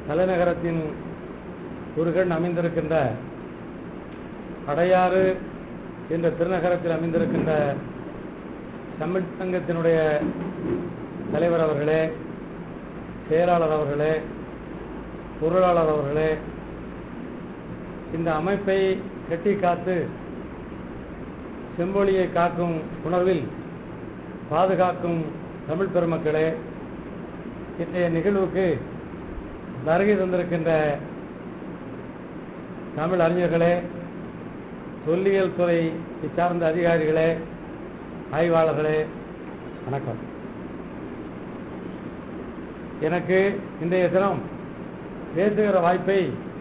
தலைநகரத்தின் ஒரு கண் அமைந்திருக்கின்ற அடையாறு என்ற திருநகரத்தில் அமைந்திருக்கின்ற தமிழ் சங்கத்தினுடைய தலைவர் அவர்களே செயலாளர் அவர்களே பொருளாளர் அவர்களே இந்த அமைப்பை கட்டி காத்து செம்மொழியை காக்கும் உணர்வில் பாதுகாக்கும் தமிழ் பெருமக்களே இன்றைய நிகழ்வுக்கு வருகை தந்திருக்கின்ற தமிழ் அறிஞர்களே தொல்லியல் துறை சார்ந்த அதிகாரிகளே ஆய்வாளர்களே வணக்கம் எனக்கு இன்றைய தினம் பேசுகிற வாய்ப்பை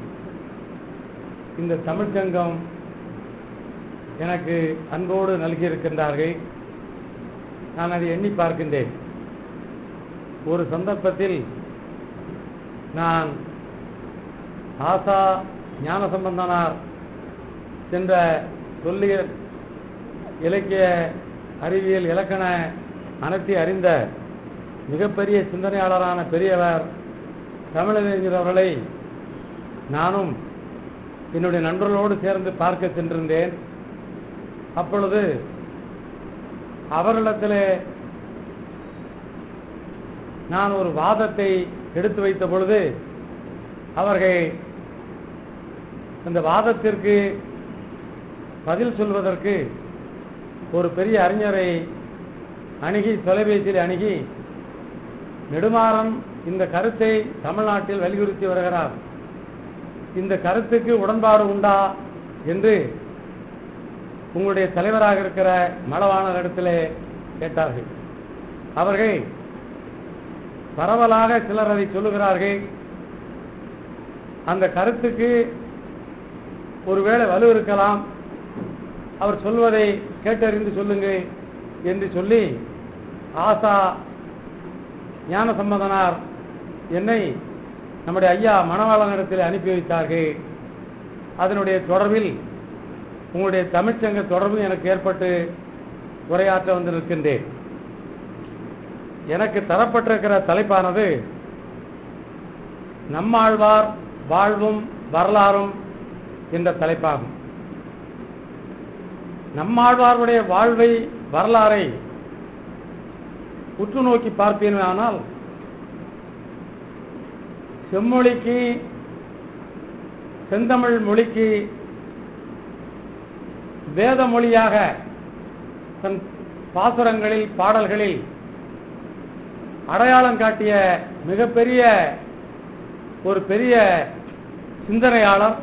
இந்த தமிழ்ச் சங்கம் எனக்கு அன்போடு நல்கியிருக்கின்றார்கள் நான் அதை எண்ணி பார்க்கின்றேன் ஒரு சந்தர்ப்பத்தில் நான் ஆசா ஞானசம்பந்தனார் சென்ற சொல்லிய இலக்கிய அறிவியல் இலக்கண அனைத்தை அறிந்த மிகப்பெரிய சிந்தனையாளரான பெரியவர் தமிழறிஞர் அவர்களை நானும் என்னுடைய நண்பர்களோடு சேர்ந்து பார்க்க சென்றிருந்தேன் அப்பொழுது அவர்களிடத்திலே நான் ஒரு வாதத்தை எடுத்து வைத்த பொழுது அவர்கள் அந்த வாதத்திற்கு பதில் சொல்வதற்கு ஒரு பெரிய அறிஞரை அணுகி தொலைபேசியில் அணுகி நெடுமாறன் இந்த கருத்தை தமிழ்நாட்டில் வலியுறுத்தி வருகிறார் இந்த கருத்துக்கு உடன்பாடு உண்டா என்று உங்களுடைய தலைவராக இருக்கிற மலவாணர் இடத்திலே கேட்டார்கள் அவர்கள் பரவலாக சிலர் அதை சொல்லுகிறார்கள் அந்த கருத்துக்கு ஒருவேளை வலு இருக்கலாம் அவர் சொல்வதை கேட்டறிந்து சொல்லுங்கள் என்று சொல்லி ஆசா ஞான சம்பந்தனார் என்னை நம்முடைய ஐயா மணவாளனிடத்தில் அனுப்பி வைத்தார்கள் அதனுடைய தொடர்பில் உங்களுடைய தமிழ்ச்சங்க தொடர்பு எனக்கு ஏற்பட்டு உரையாற்ற வந்து நிற்கின்றேன் எனக்கு தரப்பட்டிருக்கிற தலைப்பானது நம்மாழ்வார் வாழ்வும் வரலாறும் என்ற தலைப்பாகும் நம்மாழ்வாருடைய வாழ்வை வரலாறை உற்று நோக்கி பார்ப்பீர்களானால் செம்மொழிக்கு செந்தமிழ் மொழிக்கு வேத மொழியாக தன் பாசுரங்களில் பாடல்களில் அடையாளம் காட்டிய மிகப்பெரிய ஒரு பெரிய சிந்தனையாளர்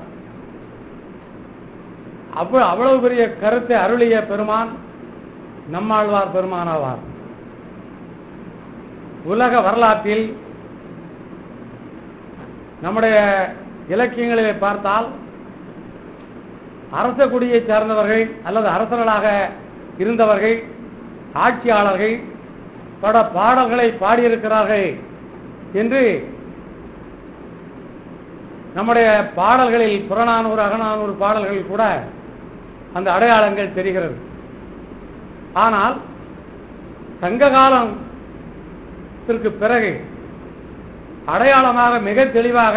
அவ்வளவு அவ்வளவு பெரிய கருத்தை அருளிய பெருமான் நம்மாழ்வார் பெருமானாவார் உலக வரலாற்றில் நம்முடைய இலக்கியங்களிலே பார்த்தால் அரச குடியை சார்ந்தவர்கள் அல்லது அரசர்களாக இருந்தவர்கள் ஆட்சியாளர்கள் பட பாடல்களை பாடியிருக்கிறார்கள் என்று நம்முடைய பாடல்களில் புறநானூறு அகநானூறு பாடல்களில் கூட அந்த அடையாளங்கள் தெரிகிறது ஆனால் சங்க காலத்திற்கு பிறகு அடையாளமாக மிக தெளிவாக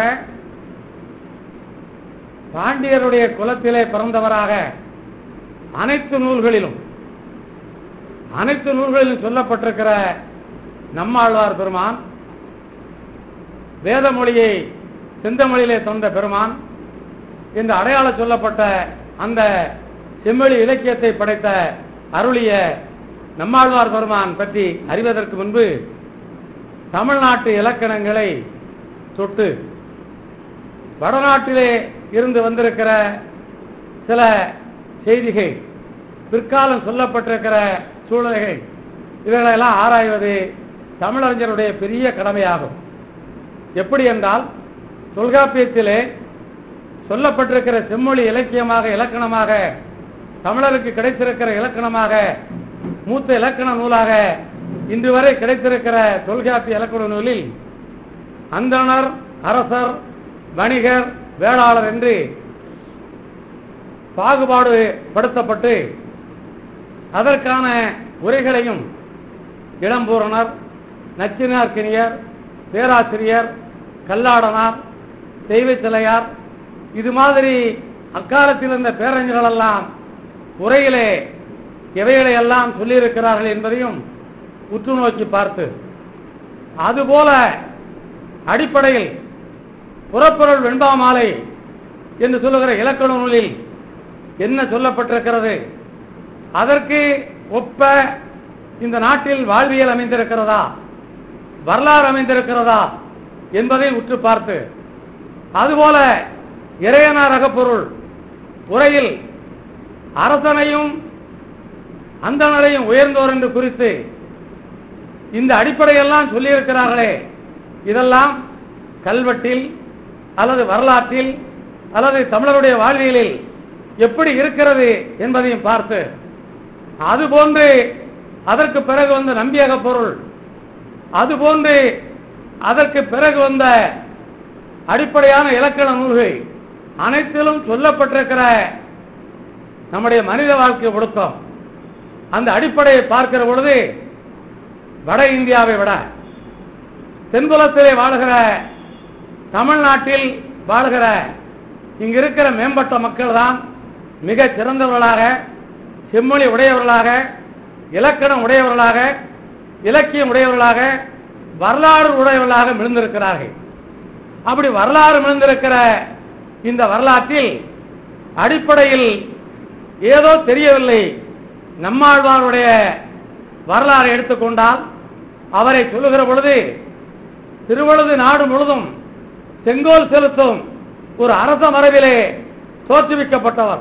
பாண்டியருடைய குலத்திலே பிறந்தவராக அனைத்து நூல்களிலும் அனைத்து நூல்களிலும் சொல்லப்பட்டிருக்கிற நம்மாழ்வார் பெருமான் வேதமொழியை செந்தமொழியிலே தந்த பெருமான் என்று அடையாள சொல்லப்பட்ட அந்த செம்மொழி இலக்கியத்தை படைத்த அருளிய நம்மாழ்வார் பெருமான் பற்றி அறிவதற்கு முன்பு தமிழ்நாட்டு இலக்கணங்களை தொட்டு வடநாட்டிலே இருந்து வந்திருக்கிற சில செய்திகள் பிற்காலம் சொல்லப்பட்டிருக்கிற சூழ்நிலைகள் இவைகளெல்லாம் ஆராய்வது தமிழறிஞருடைய பெரிய கடமையாகும் எப்படி என்றால் தொல்காப்பியத்திலே சொல்லப்பட்டிருக்கிற செம்மொழி இலக்கியமாக இலக்கணமாக தமிழருக்கு கிடைத்திருக்கிற இலக்கணமாக மூத்த இலக்கண நூலாக இன்று வரை கிடைத்திருக்கிற தொல்காப்பிய இலக்கண நூலில் அந்தணர் அரசர் வணிகர் வேளாளர் என்று பாகுபாடு படுத்தப்பட்டு அதற்கான உரைகளையும் இளம்பூரணர் நச்சினார்க்கினியர் பேராசிரியர் கல்லாடனார் தெய்வ சிலையார் இது மாதிரி அக்காலத்தில் இருந்த பேரஞ்சர்கள் எல்லாம் உரையிலே எவைகளை எல்லாம் சொல்லியிருக்கிறார்கள் என்பதையும் உற்று நோக்கி பார்த்து அதுபோல அடிப்படையில் புறப்பொருள் வெண்பா மாலை என்று சொல்லுகிற இலக்கண நூலில் என்ன சொல்லப்பட்டிருக்கிறது அதற்கு ஒப்ப இந்த நாட்டில் வாழ்வியல் அமைந்திருக்கிறதா வரலாறு அமைந்திருக்கிறதா என்பதை உற்று பார்த்து அதுபோல இறையனார் அகப்பொருள் உரையில் அரசனையும் அந்தனரையும் உயர்ந்தோர் என்று குறித்து இந்த அடிப்படையெல்லாம் சொல்லியிருக்கிறார்களே இதெல்லாம் கல்வெட்டில் அல்லது வரலாற்றில் அல்லது தமிழருடைய வாழ்வியலில் எப்படி இருக்கிறது என்பதையும் பார்த்து அதுபோன்று அதற்கு பிறகு வந்த நம்பியக பொருள் அதுபோன்று அதற்கு பிறகு வந்த அடிப்படையான இலக்கண நூல்கள் அனைத்திலும் சொல்லப்பட்டிருக்கிற நம்முடைய மனித வாழ்க்கை ஒடுக்கம் அந்த அடிப்படையை பார்க்கிற பொழுது வட இந்தியாவை விட தென்புலத்திலே வாழ்கிற தமிழ்நாட்டில் வாழ்கிற இங்க இருக்கிற மேம்பட்ட மக்கள் தான் மிக சிறந்தவர்களாக செம்மொழி உடையவர்களாக இலக்கணம் உடையவர்களாக இலக்கியம் உடையவர்களாக வரலாறு உடையவர்களாக மிழ்ந்திருக்கிறார்கள் அப்படி வரலாறு மிழ்ந்திருக்கிற இந்த வரலாற்றில் அடிப்படையில் ஏதோ தெரியவில்லை நம்மாழ்வாருடைய வரலாறை எடுத்துக்கொண்டால் அவரை சொல்லுகிற பொழுது திருவழுது நாடு முழுதும் செங்கோல் செலுத்தும் ஒரு அரச மரபிலே தோற்றுவிக்கப்பட்டவர்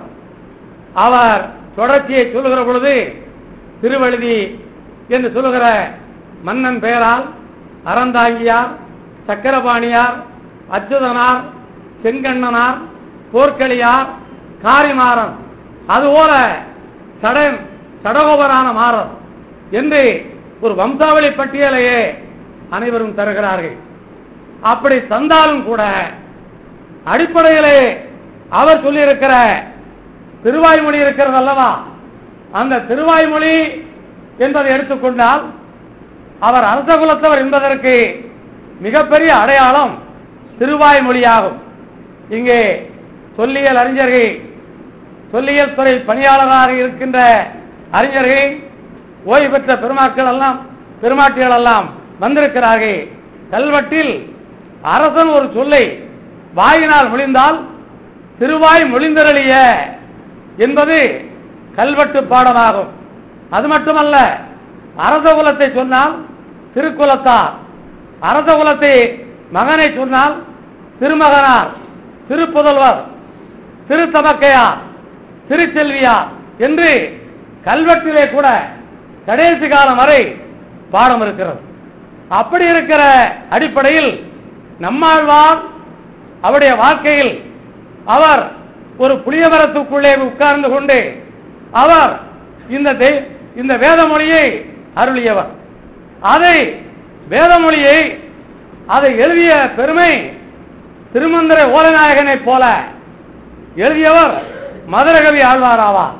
அவர் தொடர்ச்சியை சொல்லுகிற பொழுது திருவழுதி என்று சொல்லுகிற மன்னன் பெயரால் அறந்தாங்கியார் சக்கரபாணியார் அச்சுதனார் செங்கண்ணனார் போர்க்களியார் காரிமாறன் அதுபோல சடன் சடகோபரான மாறன் என்று ஒரு வம்சாவளி பட்டியலையே அனைவரும் தருகிறார்கள் அப்படி தந்தாலும் கூட அடிப்படையிலே அவர் சொல்லியிருக்கிற திருவாய்மொழி இருக்கிறது அல்லவா அந்த திருவாய்மொழி என்பதை எடுத்துக்கொண்டால் அவர் அரச குலத்தவர் என்பதற்கு மிகப்பெரிய அடையாளம் திருவாய்மொழியாகும் இங்கே சொல்லியல் அறிஞர்கள் சொல்லியல் துறை பணியாளராக இருக்கின்ற அறிஞர்கள் ஓய்வு பெற்ற பெருமாக்கள் எல்லாம் பெருமாட்டிகள் எல்லாம் வந்திருக்கிறார்கள் கல்வெட்டில் அரசன் ஒரு சொல்லை வாயினால் மொழிந்தால் திருவாய் மொழிந்தரளிய என்பது கல்வெட்டு பாடமாகும் அது மட்டுமல்ல அரச குலத்தை சொன்னால் திருக்குலத்தார் அரச குலத்தை மகனை சொன்னால் திருமகனார் திருப்புதல்வர் திருத்தமக்கையார் திருச்செல்வியார் என்று கல்வெட்டிலே கூட கடைசி காலம் வரை பாடம் இருக்கிறது அப்படி இருக்கிற அடிப்படையில் நம்மாழ்வார் அவருடைய வாழ்க்கையில் அவர் ஒரு புளிய மரத்துக்குள்ளே உட்கார்ந்து கொண்டு அவர் இந்த தெய்- இந்த வேத மொழியை அருளியவர் அதை வேத மொழியை அதை எழுதிய பெருமை திருமந்திர ஓலநாயகனைப் போல எழுதியவர் மதுரகவி ஆழ்வாராவார்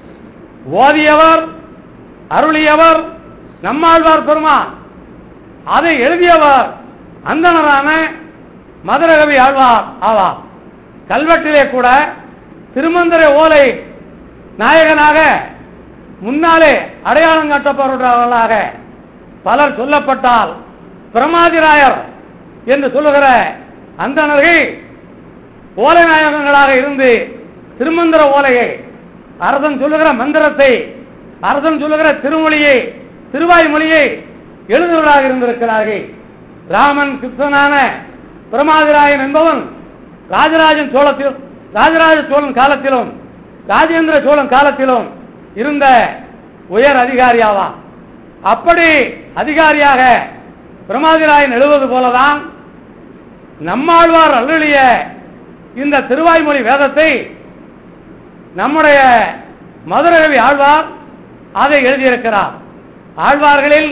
ஓதியவர் அருளியவர் நம்மாழ்வார் பெருமான் அதை எழுதியவர் அந்தணரான மதுரகவி ஆழ்வார் ஆவார் கல்வெட்டிலே கூட திருமந்திர ஓலை நாயகனாக முன்னாலே அடையாளம் காட்டப்படுறவர்களாக பலர் சொல்லப்பட்டால் பிரமாதிராயர் என்று சொல்லுகிற அந்தணர்கள் ஓலை நாயகங்களாக இருந்து திருமந்திர ஓலையை அரசன் சொல்லுகிற மந்திரத்தை அரசன் சொல்லுகிற திருமொழியை திருவாய் மொழியை எழுதுவதாக இருந்திருக்கிறார்கள் ராமன் கிருஷ்ணனான பிரமாதிராயன் என்பவன் ராஜராஜன் சோழத்தில் ராஜராஜ சோழன் காலத்திலும் ராஜேந்திர சோழன் காலத்திலும் இருந்த உயர் அதிகாரியாவான் அப்படி அதிகாரியாக பிரமாதிராயன் எழுதுவது போலதான் நம்மாழ்வார் அருளிய இந்த திருவாய்மொழி வேதத்தை நம்முடைய மதுரகவி ஆழ்வார் அதை எழுதியிருக்கிறார் ஆழ்வார்களில்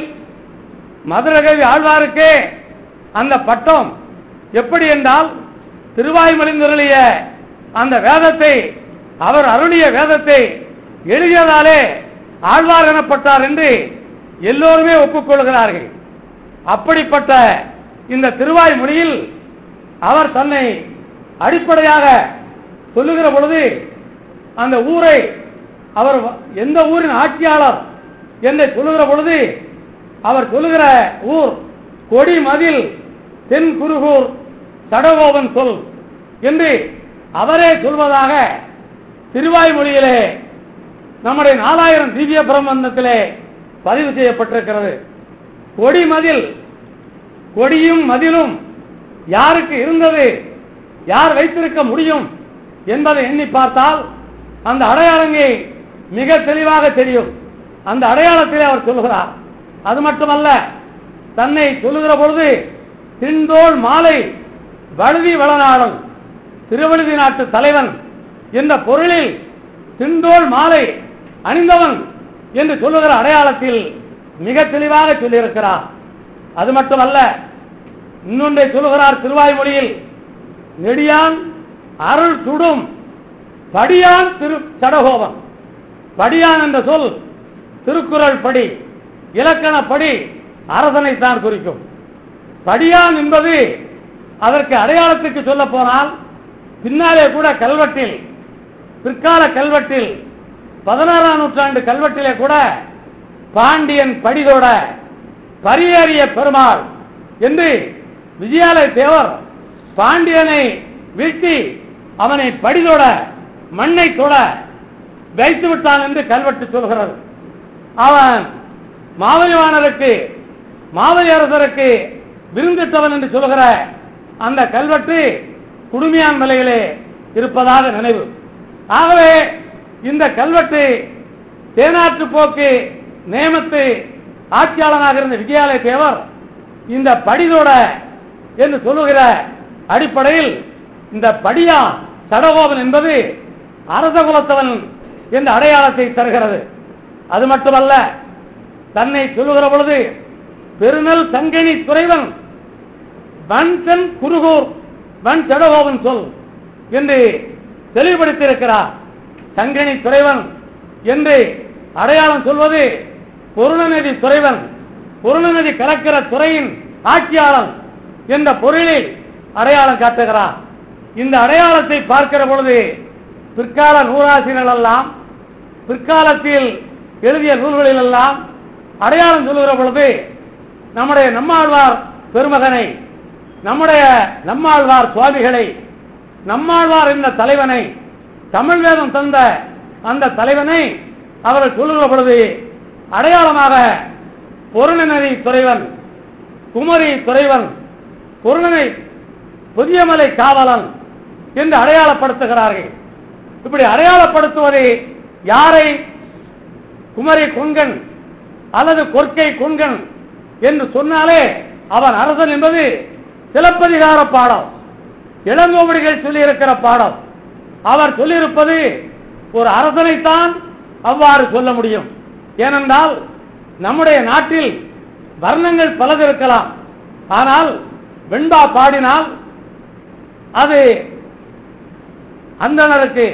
மதுரகவி ஆழ்வாருக்கே அந்த பட்டம் எப்படி என்றால் திருவாய்மொழிந்தருளிய அந்த வேதத்தை அவர் அருளிய வேதத்தை எழுதியதாலே ஆழ்வார் எனப்பட்டார் என்று எல்லோருமே ஒப்புக்கொள்கிறார்கள் அப்படிப்பட்ட இந்த திருவாய்மொழியில் அவர் தன்னை அடிப்படையாக சொல்லுகிற பொழுது அந்த ஊரை அவர் எந்த ஊரின் ஆட்சியாளர் என்று சொல்லுகிற பொழுது அவர் சொல்லுகிற ஊர் கொடி மதில் தென் குருகூர் சடகோபன் சொல் என்று அவரே சொல்வதாக திருவாய்மொழியிலே நம்முடைய நாலாயிரம் திவ்ய பிரபந்தத்திலே பதிவு செய்யப்பட்டிருக்கிறது கொடி மதில் கொடியும் மதிலும் யாருக்கு இருந்தது யார் வைத்திருக்க முடியும் என்பதை எண்ணி பார்த்தால் அந்த அடையாளங்கை மிக தெளிவாக தெரியும் அந்த அடையாளத்திலே அவர் சொல்லுகிறார் அது மட்டுமல்ல தன்னை சொல்லுகிற பொழுது திண்டோள் மாலை வழுதி வளநாடன் திருவழுதி நாட்டு தலைவன் என்ற பொருளில் திண்டோள் மாலை அணிந்தவன் என்று சொல்லுகிற அடையாளத்தில் மிக தெளிவாக சொல்லியிருக்கிறார் அது மட்டுமல்ல இன்னொன்றை சொல்லுகிறார் திருவாய்மொழியில் நெடியான் அருள் சுடும் படியான் திரு சடகோபம் படியான் என்ற சொல் திருக்குறள் படி இலக்கணப்படி அரசனைத்தான் குறிக்கும் படியான் என்பது அதற்கு அடையாளத்துக்கு சொல்ல போனால் பின்னாலே கூட கல்வெட்டில் பிற்கால கல்வெட்டில் பதினாறாம் நூற்றாண்டு கல்வெட்டிலே கூட பாண்டியன் படிதோட பரியேறிய பெருமாள் என்று விஜயாலய தேவர் பாண்டியனை வீழ்த்தி அவனை படிதோட மண்ணை தொட வைத்து விட்டான் என்று கல்வெட்டு சொல்கிறது அவன் மாவலிவாணருக்கு மாவலி அரசருக்கு விருந்திட்டவன் என்று சொல்கிற அந்த கல்வெட்டு குடுமியான் மலையிலே இருப்பதாக நினைவு ஆகவே இந்த கல்வெட்டு தேனாற்று போக்கு நேமத்து ஆட்சியாளனாக இருந்த விஜயாலய தேவர் இந்த படிதோட என்று சொல்லுகிற அடிப்படையில் இந்த படியா சடகோபன் என்பது அரச குலத்தவன் என்ற அடையாளத்தை தருகிறது அது மட்டுமல்ல தன்னை சொல்லுகிற பொழுது பெருநல் தங்கனி துறைவன் வன்சன் குருகூர் வன் சடகோபன் சொல் என்று தெளிவுபடுத்தியிருக்கிறார் தங்கனி துறைவன் என்று அடையாளம் சொல்வது பொருணநதி துறைவன் பொருணநதி கலக்கிற துறையின் ஆட்சியாளன் என்ற பொருளில் அடையாளம் காட்டுகிறார் இந்த அடையாளத்தை பார்க்கிற பொழுது பிற்கால நூறாசிரியர்கள் எல்லாம் பிற்காலத்தில் எழுதிய நூல்களில் எல்லாம் அடையாளம் சொல்லுகிற பொழுது நம்முடைய நம்மாழ்வார் பெருமகனை நம்முடைய நம்மாழ்வார் சுவாமிகளை நம்மாழ்வார் என்ற தலைவனை தமிழ் வேதம் தந்த அந்த தலைவனை அவர்கள் சொல்லுகிற பொழுது அடையாளமாக பொருணநதி துறைவன் குமரி துறைவன் பொருணனை புதியமலை காவலன் என்று அடையாளப்படுத்துகிறார்கள் இப்படி அடையாளப்படுத்துவது யாரை குமரி கொங்கன் அல்லது கொற்கை கொங்கன் என்று சொன்னாலே அவன் அரசன் என்பது சிலப்பதிகார பாடம் இளங்கோவடிகள் சொல்லியிருக்கிற பாடம் அவர் சொல்லியிருப்பது ஒரு அரசனைத்தான் அவ்வாறு சொல்ல முடியும் ஏனென்றால் நம்முடைய நாட்டில் வர்ணங்கள் பலது இருக்கலாம் ஆனால் வெண்பா பாடினால் அது அந்தணருக்கு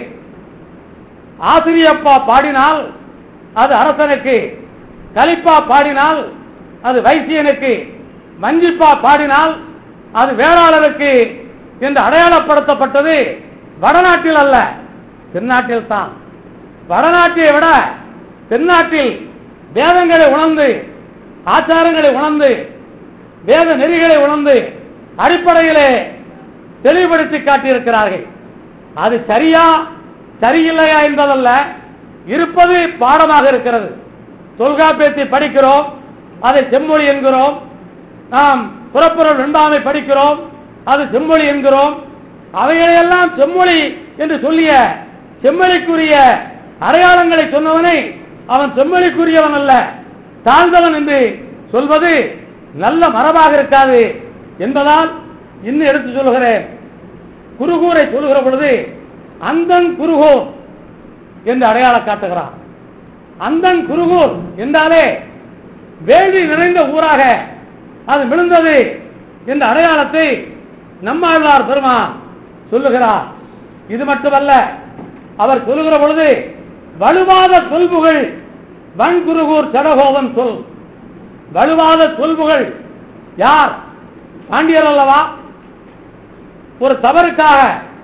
ஆசிரியப்பா பாடினால் அது அரசனுக்கு கலிப்பா பாடினால் அது வைசியனுக்கு மஞ்சிப்பா பாடினால் அது வேளாளருக்கு என்று அடையாளப்படுத்தப்பட்டது வடநாட்டில் அல்ல தென்னாட்டில் தான் வடநாட்டை விட தென்னாட்டில் வேதங்களை உணர்ந்து ஆச்சாரங்களை உணர்ந்து வேத நெறிகளை உணர்ந்து அடிப்படையிலே தெளிவுபடுத்தி காட்டியிருக்கிறார்கள் அது சரியா சரியில்லையா என்பதல்ல இருப்பது பாடமாக இருக்கிறது தொல்காப்பியத்தை படிக்கிறோம் அதை செம்மொழி என்கிறோம் நாம் புறப்புறல் வெண்பாமை படிக்கிறோம் அது செம்மொழி என்கிறோம் அவைகளையெல்லாம் செம்மொழி என்று சொல்லிய செம்மொழிக்குரிய அடையாளங்களை சொன்னவனை அவன் செம்மொழிக்குரியவன் அல்ல தாழ்ந்தவன் என்று சொல்வது நல்ல மரபாக இருக்காது என்பதால் இன்னும் எடுத்து சொல்லுகிறேன் குருகூரை சொல்லுகிற பொழுது அந்தன் குருகூர் என்று அடையாளம் காட்டுகிறான் அந்தன் குருகூர் என்றாலே வேள்வி நிறைந்த ஊராக அது விழுந்தது என்ற அடையாளத்தை நம்மாழ்வார் பெருமான் சொல்லுகிறார் இது மட்டுமல்ல அவர் சொல்லுகிற பொழுது வலுவாத சொல்புகள் வன்குருகூர் சடகோபன் சொல் வலுவாத சொல்புகள் யார் பாண்டியர் அல்லவா ஒரு தவறுக்காக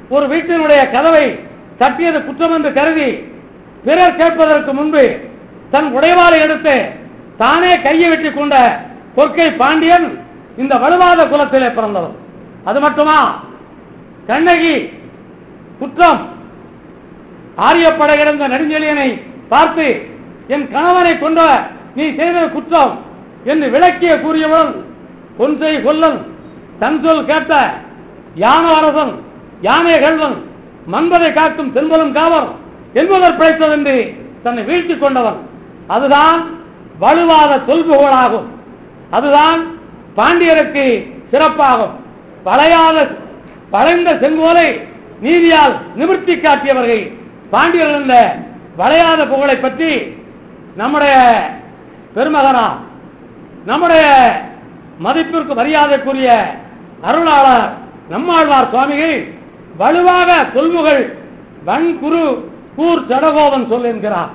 ஒரு வீட்டினுடைய கதவை தட்டியது குற்றம் என்று கருதி பிறர் கேட்பதற்கு முன்பு தன் உடைவாளை எடுத்து தானே கையை வெட்டிக் கொண்ட கொற்கை பாண்டியன் இந்த வலுவாத குலத்திலே பிறந்தவர் அது மட்டுமா கண்ணகி குற்றம் ஆரியப்பட கிடந்த நெடுஞ்செழியனை பார்த்து என் கணவனை கொண்ட நீ செய்த குற்றம் என்று விளக்கிய கூறியவன் கொன்றை கொல்லன் தன் சொல் கேட்ட யான அரசன் யானை கல்வன் மன்பதை காக்கும் தென்பலும் காவர் என்பவர் பிழைத்தது என்று தன்னை வீழ்த்திக் கொண்டவன் அதுதான் வலுவாத சொல்புகளாகும் அதுதான் பாண்டியருக்கு சிறப்பாகும் வளையாத வளைந்த செங்கோலை நீதியால் நிவர்த்தி காட்டியவர்கள் பாண்டியர்கள் என்ற வளையாத புகழை பற்றி நம்முடைய பெருமகனா நம்முடைய மதிப்பிற்கு மரியாதைக்குரிய அருளாளர் நம்மாழ்வார் சுவாமிகள் வலுவாக சொல்முகள் வன் குரு கூர் சடகோவன் சொல் என்கிறார்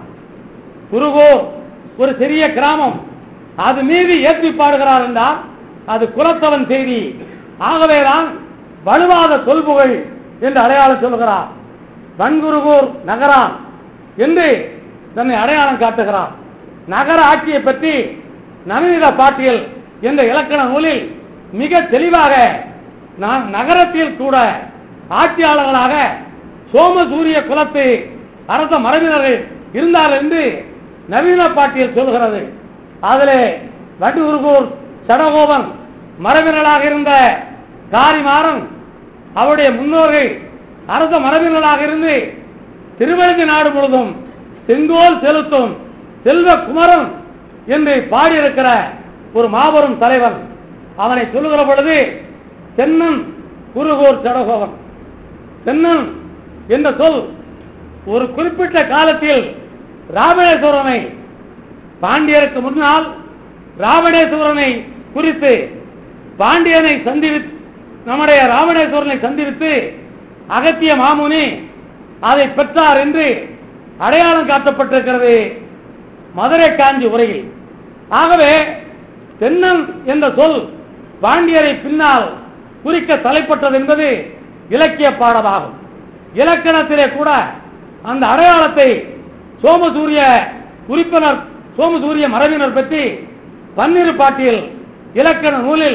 குருகூர் ஒரு சிறிய கிராமம் அது மீது ஏற்றி பாடுகிறார் என்றால் அது குலத்தவன் செய்தி ஆகவேதான் வலுவாத சொல்புகள் என்று அடையாளம் சொல்கிறார் வன்குருகூர் நகரான் என்று தன்னை அடையாளம் காட்டுகிறார் நகர ஆட்சியை பற்றி நவநீத பாட்டியல் என்ற இலக்கண நூலில் மிக தெளிவாக நான் நகரத்தில் கூட ஆட்சியாளர்களாக சோமசூரிய குலத்து அரச மரபினர்கள் இருந்தார் என்று நவீன பாட்டியல் சொல்கிறது அதிலே வடுகுருகூர் சடகோபன் மரபினர்களாக இருந்த காரிமாறன் அவருடைய முன்னோர்கள் அரச மரபினர்களாக இருந்து திருவழுதி நாடு முழுதும் செங்கோல் செலுத்தும் செல்வ குமரன் என்று பாடியிருக்கிற ஒரு மாபெரும் தலைவன் அவனை சொல்லுகிற பொழுது தென்னன் குருகூர் சடகோவன் தென்னன் என்ற சொல் ஒரு குறிப்பிட்ட காலத்தில் ராமேஸ்வரனை பாண்டியருக்கு முன்னால் ராவணேஸ்வரனை குறித்து பாண்டியனை சந்திவித்து நம்முடைய ராவணேஸ்வரனை சந்திவித்து அகத்திய மாமுனி அதை பெற்றார் என்று அடையாளம் காட்டப்பட்டிருக்கிறது மதுரை காஞ்சி உரையில் ஆகவே தென்னன் என்ற சொல் பாண்டியரை பின்னால் குறிக்க தலைப்பட்டது என்பது இலக்கிய பாடமாகும் இலக்கணத்திலே கூட அந்த அடையாளத்தை சோமசூரிய உறுப்பினர் சோமசூரிய மரபினர் பற்றி பன்னிரு பாட்டியல் இலக்கண நூலில்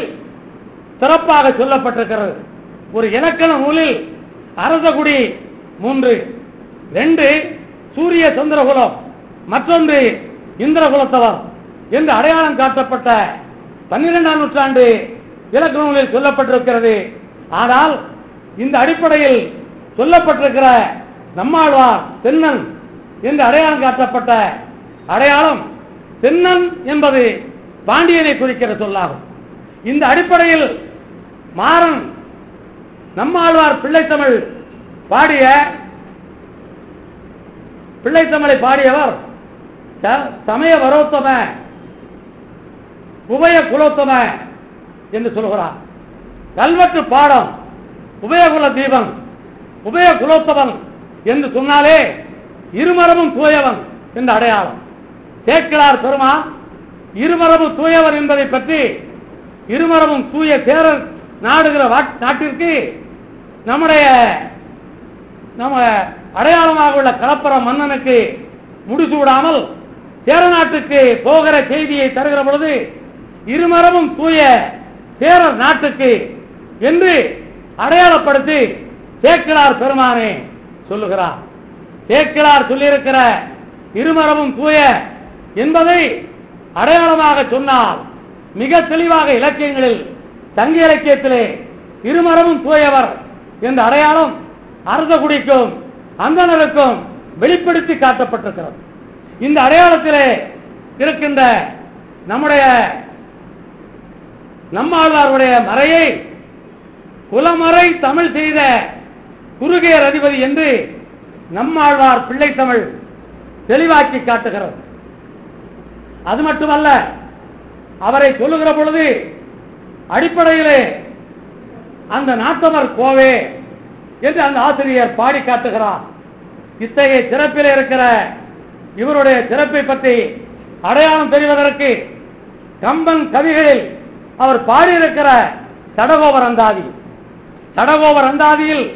சிறப்பாக சொல்லப்பட்டிருக்கிறது ஒரு இலக்கண நூலில் அரசகுடி மூன்று ரெண்டு சூரிய சந்திரகுலம் மற்றொன்று இந்திரகுலத்தவர் என்று அடையாளம் காட்டப்பட்ட பன்னிரெண்டாம் நூற்றாண்டு இலக்கண நூலில் சொல்லப்பட்டிருக்கிறது ஆனால் இந்த அடிப்படையில் சொல்லப்பட்டிருக்கிற நம்மாழ்வார் தென்னன் என்று அடையாளம் காட்டப்பட்ட அடையாளம் தென்னன் என்பது பாண்டியனை குறிக்கிற சொல்லாகும் இந்த அடிப்படையில் மாறன் நம்மாழ்வார் பிள்ளைத்தமிழ் பாடிய பிள்ளைத்தமிழை பாடியவர் ச- சமய வரோத்தம உபய குலோத்தம என்று சொல்கிறார் கல்வெட்டு பாடம் உபயகுல தீபம் உபய குலோத்தவன் என்று சொன்னாலே இருமரமும் தூயவன் என்று அடையாளம் சேக்கிழார் பெருமான் இருமரபும் தூயவன் என்பதை பற்றி இருமரபும் தூய சேரர் நாடுகிற வாட்- நாட்டிற்கு நம்முடைய நம்ம அடையாளமாக உள்ள கலப்பர மன்னனுக்கு முடிசூடாமல் சேர நாட்டுக்கு போகிற செய்தியை தருகிற பொழுது இருமரபும் தூய சேரர் நாட்டுக்கு என்று அடையாளப்படுத்தி சேக்கிழார் பெருமானே சொல்லுகிறார் சேக்கிழார் சொல்லியிருக்கிற இருமரபும் தூய என்பதை அடையாளமாக சொன்னால் மிக தெளிவாக இலக்கியங்களில் தங்க இலக்கியத்திலே இருமரமும் தூயவர் என்ற அடையாளம் அரசகுடிக்கும் அந்தனருக்கும் வெளிப்படுத்தி காட்டப்பட்டிருக்கிறது இந்த அடையாளத்திலே இருக்கின்ற நம்முடைய நம்மாழ்வாருடைய மறையை குலமறை தமிழ் செய்த குறுகையர் அதிபதி என்று நம்மாழ்வார் பிள்ளை தமிழ் தெளிவாக்கி காட்டுகிறது அது மட்டுமல்ல அவரை சொல்லுகிற பொழுது அடிப்படையிலே அந்த நாட்டமர் கோவே என்று அந்த ஆசிரியர் பாடி காட்டுகிறார் இத்தகைய சிறப்பில் இருக்கிற இவருடைய சிறப்பை பற்றி அடையாளம் தெரிவதற்கு கம்பன் கவிகளில் அவர் பாடியிருக்கிற சடகோபர் அந்தாதி சடகோபர் அந்தாதியில்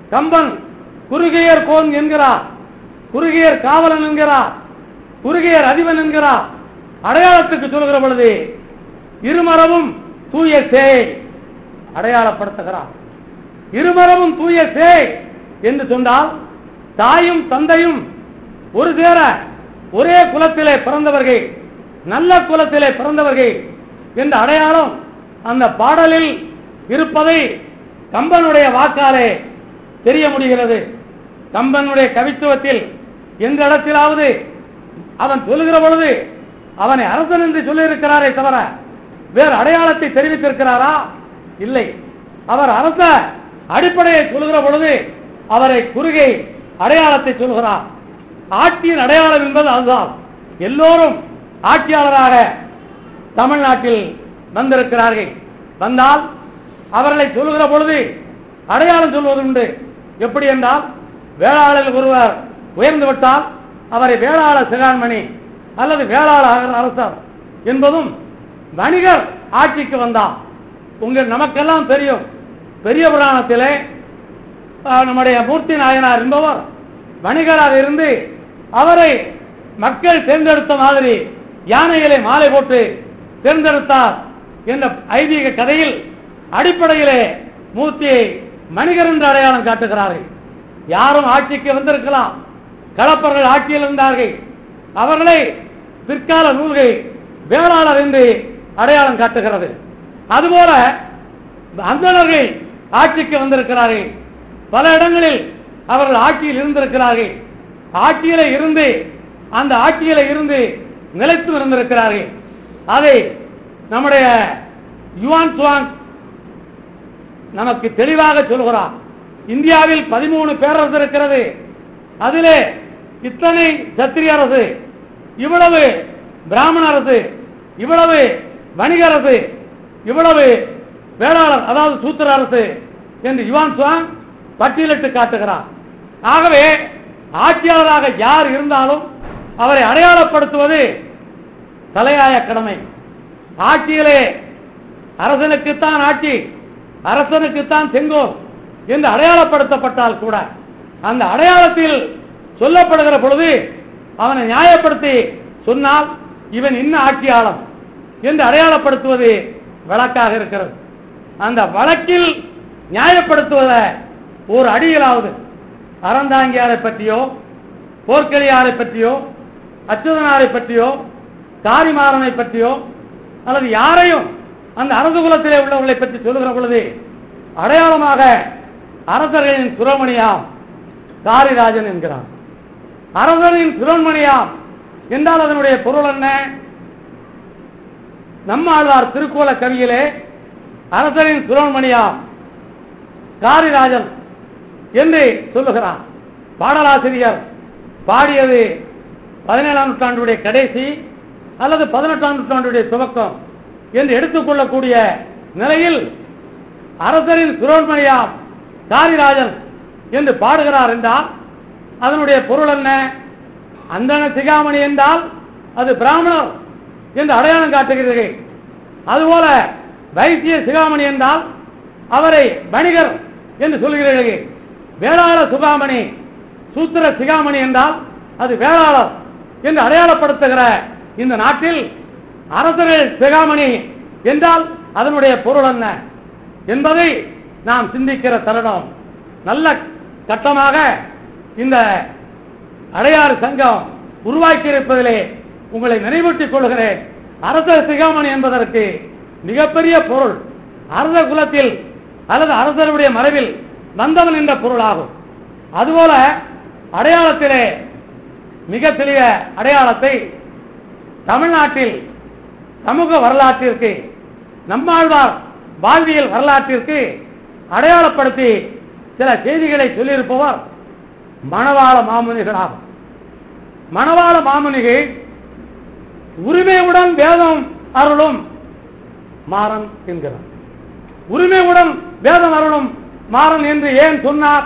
கம்பன் குறுகையர் கோன் என்கிறார் குறுகையர் காவலன் என்கிறார் குறுகையர் அதிபன் என்கிறார் அடையாளத்துக்கு சொல்கிற பொழுது இருமரமும் தூய சேய் அடையாளப்படுத்துகிறார் இருமரமும் தூய சேய் என்று சொன்னால் தாயும் தந்தையும் ஒரு சேர ஒரே குலத்திலே பிறந்தவர்கள் நல்ல குலத்திலே பிறந்தவர்கள் என்ற அடையாளம் அந்த பாடலில் இருப்பதை கம்பனுடைய வாக்காலே தெரிய முடிகிறது கம்பனுடைய கவித்துவத்தில் எந்த இடத்திலாவது அவன் சொல்லுகிற பொழுது அவனை அரசன் என்று சொல்லியிருக்கிறாரே தவிர வேறு அடையாளத்தை தெரிவித்திருக்கிறாரா இல்லை அவர் அரச அடிப்படையை சொல்லுகிற பொழுது அவரை குறுகை அடையாளத்தை சொல்கிறார் ஆட்சியின் அடையாளம் என்பது அதுதான் எல்லோரும் ஆட்சியாளராக தமிழ்நாட்டில் வந்திருக்கிறார்கள் வந்தால் அவர்களை சொல்லுகிற பொழுது அடையாளம் சொல்வது உண்டு எப்படி என்றால் வேளாளர் ஒருவர் உயர்ந்து விட்டால் அவரை வேளாளர் சிகான்மணி அல்லது வேளாளர் அரசர் என்பதும் வணிகர் ஆட்சிக்கு வந்தார் உங்கள் நமக்கெல்லாம் தெரியும் பெரிய புராணத்திலே ஆஹ், நம்முடைய மூர்த்தி நாயனார் என்பவர் வணிகராக இருந்து அவரை மக்கள் தேர்ந்தெடுத்த மாதிரி யானையிலே மாலை போட்டு தேர்ந்தெடுத்தார் என்ற ஐதீக கதையில் அடிப்படையிலே மூர்த்தியை மணிகர் என்று அடையாளம் காட்டுகிறார்கள் யாரும் ஆட்சிக்கு வந்திருக்கலாம் களப்பர்கள் ஆட்சியில் இருந்தார்கள் அவர்களை பிற்கால நூல்கள் வேளாளர் என்று அடையாளம் காட்டுகிறது அதுபோல அந்தணர்கள் ஆட்சிக்கு வந்திருக்கிறார்கள் பல இடங்களில் அவர்கள் ஆட்சியில் இருந்திருக்கிறார்கள் ஆட்சியில இருந்து அந்த ஆட்சியில இருந்து நிலைத்து இருந்திருக்கிறார்கள் அதை நம்முடைய யுவான் சுவாங் நமக்கு தெளிவாக சொல்கிறார் இந்தியாவில் பதிமூணு பேரரசு இருக்கிறது அதிலே இத்தனை சத்திரிய அரசு இவ்வளவு பிராமண அரசு இவ்வளவு வணிக அரசு இவ்வளவு வேளாளர் அதாவது சூத்திர அரசு என்று யுவான் சுவாங் பட்டியலிட்டு காட்டுகிறார் ஆகவே ஆட்சியாளராக யார் இருந்தாலும் அவரை அடையாளப்படுத்துவது தலையாய கடமை ஆட்சியிலே அரசனுக்குத்தான் ஆட்சி அரசனுக்குத்தான் செங்கோல் என்று அடையாளப்படுத்தப்பட்டால் கூட அந்த அடையாளத்தில் சொல்லப்படுகிற பொழுது அவனை நியாயப்படுத்தி சொன்னால் இவன் இன்ன ஆட்சியாளன் என்று அடையாளப்படுத்துவது வழக்காக இருக்கிறது அந்த வழக்கில் நியாயப்படுத்துவத ஒரு அடியிலாவது அறந்தாங்கியாரை பற்றியோ போர்க்கலியாரை பற்றியோ அச்சுதனாரை பற்றியோ காரிமாறனை பற்றியோ அல்லது யாரையும் அந்த அரசு குலத்திலே உள்ளவர்களை பற்றி சொல்லுகிற பொழுது அடையாளமாக அரசர்களின் சுரமணியாம் காரிராஜன் என்கிறான் அரசரின் சுரமணியாம் என்றால் அதனுடைய பொருள் என்ன நம்மாழ்வார் திருக்கோல கவியிலே அரசரின் சுரமணியாம் காரிராஜன் என்று சொல்லுகிறார் பாடலாசிரியர் பாடியது பதினேழாம் நூற்றாண்டுடைய கடைசி அல்லது பதினெட்டாம் நூற்றாண்டுடைய துவக்கம் என்று எடுத்துக்கொள்ளக்கூடிய நிலையில் அரசரின் சுரோன்மணியாம் காரிராஜன் என்று பாடுகிறார் என்றால் அதனுடைய பொருள் என்ன அந்தன சிகாமணி என்றால் அது பிராமணர் என்று அடையாளம் காட்டுகிறீர்கள் அதுபோல வைத்திய சிகாமணி என்றால் அவரை வணிகர் என்று சொல்கிறீர்கள் வேளாள சுகாமணி சூத்திர சிகாமணி என்றால் அது வேளாளர் என்று அடையாளப்படுத்துகிற இந்த நாட்டில் அரசர்கள் சிகாமணி என்றால் அதனுடைய பொருள் என்ன என்பதை நாம் சிந்திக்கிற தருணம் நல்ல கட்டமாக இந்த அடையாறு சங்கம் உருவாக்கியிருப்பதிலே உங்களை நினைவூட்டிக் கொள்கிறேன் அரசர் சிகாமணி என்பதற்கு மிகப்பெரிய பொருள் அரச குலத்தில் அல்லது அரசருடைய மரபில் வந்தவன் என்ற பொருளாகும் அதுபோல அடையாளத்திலே மிக தெளிய அடையாளத்தை தமிழ்நாட்டில் சமூக வரலாற்றிற்கு நம்மாழ்வார் வாழ்வியல் வரலாற்றிற்கு அடையாளப்படுத்தி சில செய்திகளை சொல்லியிருப்பவர் மணவாள மாமுனிகளாகும் மணவாள மாமுனிகள் உரிமையுடன் வேதம் அருளும் மாறன் என்கிறார் உரிமையுடன் வேதம் அருளும் மாறன் என்று ஏன் சொன்னார்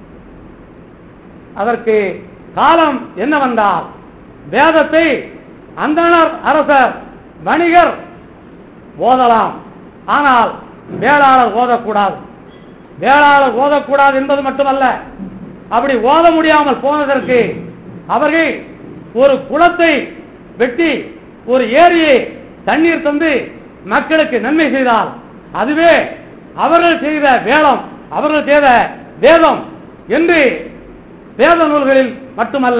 அதற்கு காலம் என்னவென்றால் வேதத்தை அந்தணர் அரசர் வணிகர் ஓதலாம் ஆனால் வேளாளர் ஓதக்கூடாது வேளாளர் ஓதக்கூடாது என்பது மட்டுமல்ல அப்படி ஓத முடியாமல் போனதற்கு அவர்கள் ஒரு குளத்தை வெட்டி ஒரு ஏரியை தண்ணீர் தந்து மக்களுக்கு நன்மை செய்தால் அதுவே அவர்கள் செய்த வேளம் அவர்கள் செய்த வேதம் என்று வேத நூல்களில் மட்டுமல்ல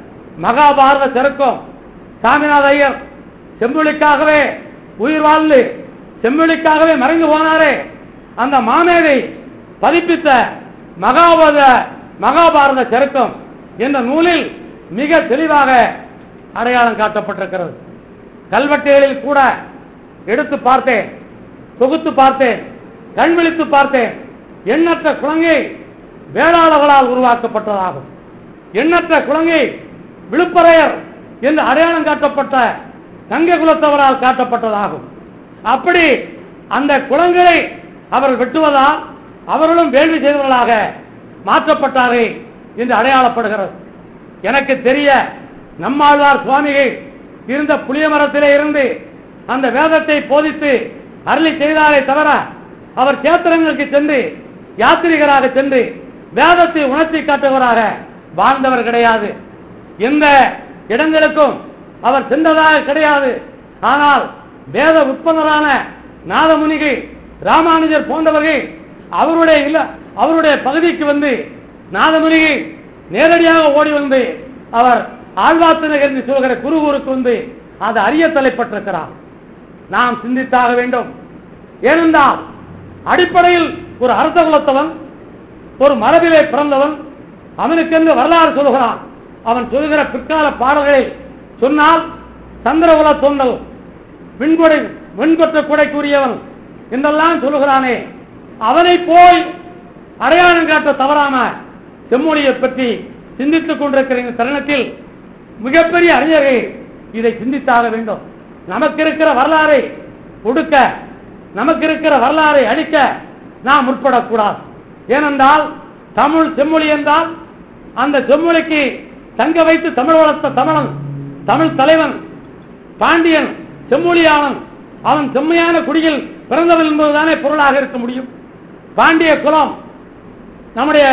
மகாபாரத செருக்கம் சாமிநாத ஐயர் செம்மொழிக்காகவே உயிர் வாழ்ந்து செம்மொழிக்காகவே மறைந்து போனாரே அந்த மாமேதை பதிப்பித்த மகாபாரத மகாபாரத செருக்கம் என்ற நூலில் மிக தெளிவாக அடையாளம் காட்டப்பட்டிருக்கிறது கல்வெட்டுகளில் கூட எடுத்து பார்த்தேன் தொகுத்து பார்த்தேன் கண் விழித்து பார்த்தேன் எண்ணற்ற குழங்கை வேளாளர்களால் உருவாக்கப்பட்டதாகும் எண்ணற்ற குழங்கை விழுப்பரையர் என்று அடையாளம் காட்டப்பட்ட தங்க குலத்தவரால் காட்டப்பட்டதாகும் அப்படி அந்த குளங்களை அவர் வெட்டுவதால் அவர்களும் வேள்வி செய்தவர்களாக மாற்றப்பட்டாரே என்று அடையாளப்படுகிறது எனக்கு தெரிய நம்மாழ்வார் சுவாமிகள் இருந்த புளிய மரத்திலே இருந்து அந்த வேதத்தை போதித்து அருளி செய்தாரே தவிர அவர் கேத்திரங்களுக்கு சென்று யாத்திரிகராக சென்று வேதத்தை உணர்த்தி காட்டுவராக வாழ்ந்தவர் கிடையாது எந்த இடங்களுக்கும் அவர் சென்றதாக கிடையாது ஆனால் வேத உட்பந்தரான நாதமுனிகள் ராமானுஜர் போன்றவர்கள் அவருடைய இல்ல அவருடைய பகுதிக்கு வந்து நாதமுனிகள் நேரடியாக ஓடி வந்து அவர் ஆழ்வார்த்தினகர் என்று சொல்கிற குருகூருக்கு வந்து அது அறிய தலைப்பட்டிருக்கிறார் நாம் சிந்தித்தாக வேண்டும் ஏனென்றால் அடிப்படையில் ஒரு அரச குலத்தவன் ஒரு மரபிலே பிறந்தவன் அவனுக்கென்று வரலாறு சொல்கிறான் அவன் சொல்கிற பிற்கால பாடல்களை சொன்னால் சந்திரகுல தோன்றல் விண்கொடை வெண்கொற்ற கூடைக்குரியவன் என்றெல்லாம் சொல்லுகிறானே அவனை போய் அடையாளம் காட்ட தவறாம செம்மொழியை பற்றி சிந்தித்துக் கொண்டிருக்கிற இந்த தருணத்தில் மிகப்பெரிய அறிஞர்கள் இதை சிந்தித்தாக வேண்டும் நமக்கு இருக்கிற வரலாறை ஒடுக்க நமக்கு இருக்கிற வரலாறை அழிக்க நாம் முற்படக்கூடாது ஏனென்றால் தமிழ் செம்மொழி என்றால் அந்த செம்மொழிக்கு தங்க வைத்து தமிழ் வளர்த்த தமிழன் தமிழ் தலைவன் பாண்டியன் செம்மொழியாளன் அவன் செம்மையான குடியில் பிறந்தவன் என்பதுதானே பொருளாக இருக்க முடியும் பாண்டிய குலம் நம்முடைய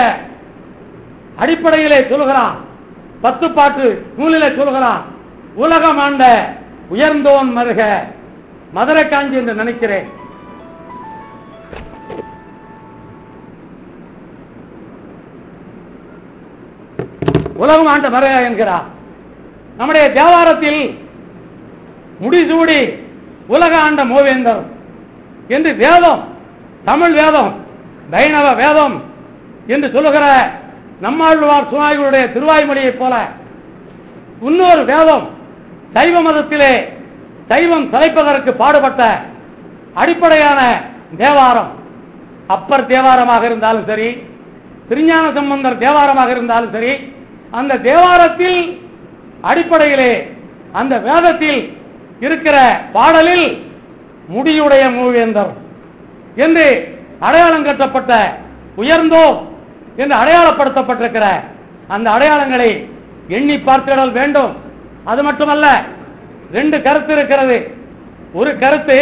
அடிப்படையிலே சொல்கிறான் பத்து பாட்டு நூலிலே சொல்கிறான் உலகம் ஆண்ட உயர்ந்தோன் மருக மதுரை காஞ்சி என்று நினைக்கிறேன் உலகம் ஆண்ட மருக என்கிறார் நம்முடைய தேவாரத்தில் முடிசூடி உலக ஆண்ட மூவேந்தர் என்று வேதம் தமிழ் வேதம் வைணவ வேதம் என்று சொல்லுகிற நம்மாழ்வார் சுவாமிகளுடைய திருவாய்மொழியைப் போல இன்னொரு வேதம் சைவ மதத்திலே சைவம் தலைப்பதற்கு பாடுபட்ட அடிப்படையான தேவாரம் அப்பர் தேவாரமாக இருந்தாலும் சரி திருஞான சம்பந்தர் தேவாரமாக இருந்தாலும் சரி அந்த தேவாரத்தில் அடிப்படையிலே அந்த வேதத்தில் இருக்கிற பாடலில் முடியுடைய மூவேந்தர் என்று அடையாளம் கட்டப்பட்ட உயர்ந்தோ என்று அடையாளப்படுத்தப்பட்டிருக்கிற அந்த அடையாளங்களை எண்ணி பார்த்திடல் வேண்டும் அது மட்டுமல்ல ரெண்டு கருத்து இருக்கிறது ஒரு கருத்து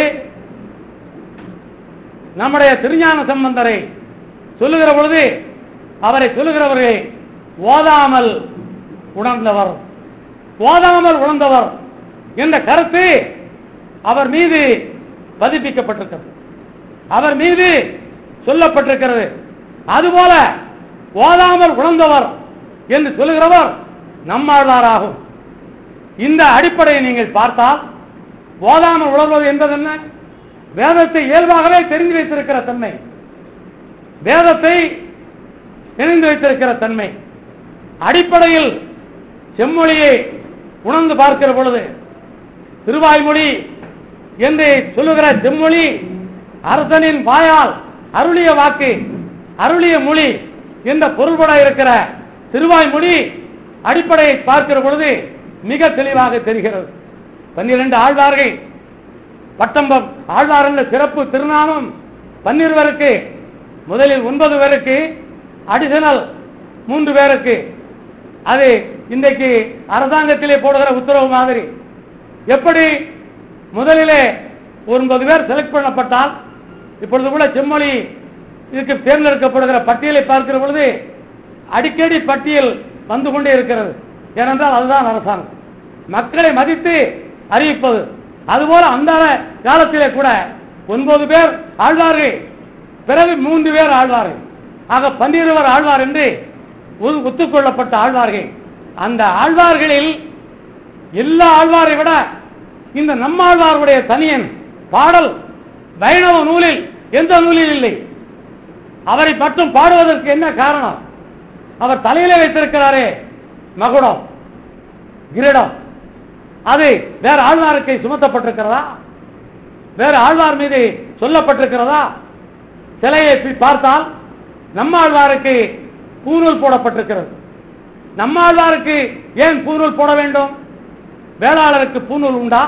நம்முடைய திருஞான சம்பந்தரை சொல்லுகிற பொழுது அவரை சொல்லுகிறவரை ஓதாமல் உணர்ந்தவர் ஓதாமல் உணர்ந்தவர் என்ற கருத்து அவர் மீது பதிப்பிக்கப்பட்டிருக்கிறது அவர் மீது சொல்லப்பட்டிருக்கிறது அதுபோல ஓதாமல் உணர்ந்தவர் என்று சொல்லுகிறவர் நம்மாழ்வாராகும் இந்த அடிப்படையை நீங்கள் பார்த்தால் ஓதாமல் உணர்வது என்பது என்ன வேதத்தை இயல்பாகவே தெரிந்து வைத்திருக்கிற தன்மை வேதத்தை தெரிந்து வைத்திருக்கிற தன்மை அடிப்படையில் செம்மொழியை உணர்ந்து பார்க்கிற பொழுது திருவாய்மொழி என்று சொல்லுகிற செம்மொழி அரசனின் வாயால் அருளிய வாக்கு அருளிய மொழி என்ற பொருள்பட இருக்கிற திருவாய்மொழி அடிப்படையை பார்க்கிற பொழுது மிக தெளிவாக தெரிகிறது பன்னிரண்டு ஆழ்வார்கள் பட்டம்பம் ஆழ்வார் என்ற சிறப்பு திருநாமம் பன்னிருவருக்கு முதலில் ஒன்பது பேருக்கு அடிஷனல் மூன்று பேருக்கு அது இன்றைக்கு அரசாங்கத்திலே போடுகிற உத்தரவு மாதிரி எப்படி முதலிலே ஒன்பது பேர் செலக்ட் பண்ணப்பட்டால் இப்பொழுது கூட செம்மொழி இதுக்கு தேர்ந்தெடுக்கப்படுகிற பட்டியலை பார்க்கிற பொழுது அடிக்கடி பட்டியல் வந்து கொண்டே இருக்கிறது ஏனென்றால் அதுதான் அரசாங்கம் மக்களை மதித்து அறிவிப்பது அதுபோல அந்த காலத்திலே கூட ஒன்பது பேர் ஆழ்வார்கள் பிறகு மூன்று பேர் ஆழ்வார்கள் ஆக பன்னிருவர் ஆழ்வார் என்று ஒது- ஒத்துக்கொள்ளப்பட்ட ஆழ்வார்கள் அந்த ஆழ்வார்களில் எல்லா ஆழ்வாரை விட இந்த நம்மாழ்வாருடைய தனியன் பாடல் வைணவ நூலில் எந்த நூலில் இல்லை அவரை மட்டும் பாடுவதற்கு என்ன காரணம் அவர் தலையிலே வைத்திருக்கிறாரே மகுடம் கிரீடம் அது வேற ஆழ்வாருக்கு சுமத்தப்பட்டிருக்கிறதா வேற ஆழ்வார் மீது சொல்லப்பட்டிருக்கிறதா சிலையை போய் பார்த்தால் நம்மாழ்வாருக்கு பூநூல் போடப்பட்டிருக்கிறது நம்மாழ்வாருக்கு ஏன் பூநூல் போட வேண்டும் வேளாளருக்கு பூநூல் உண்டா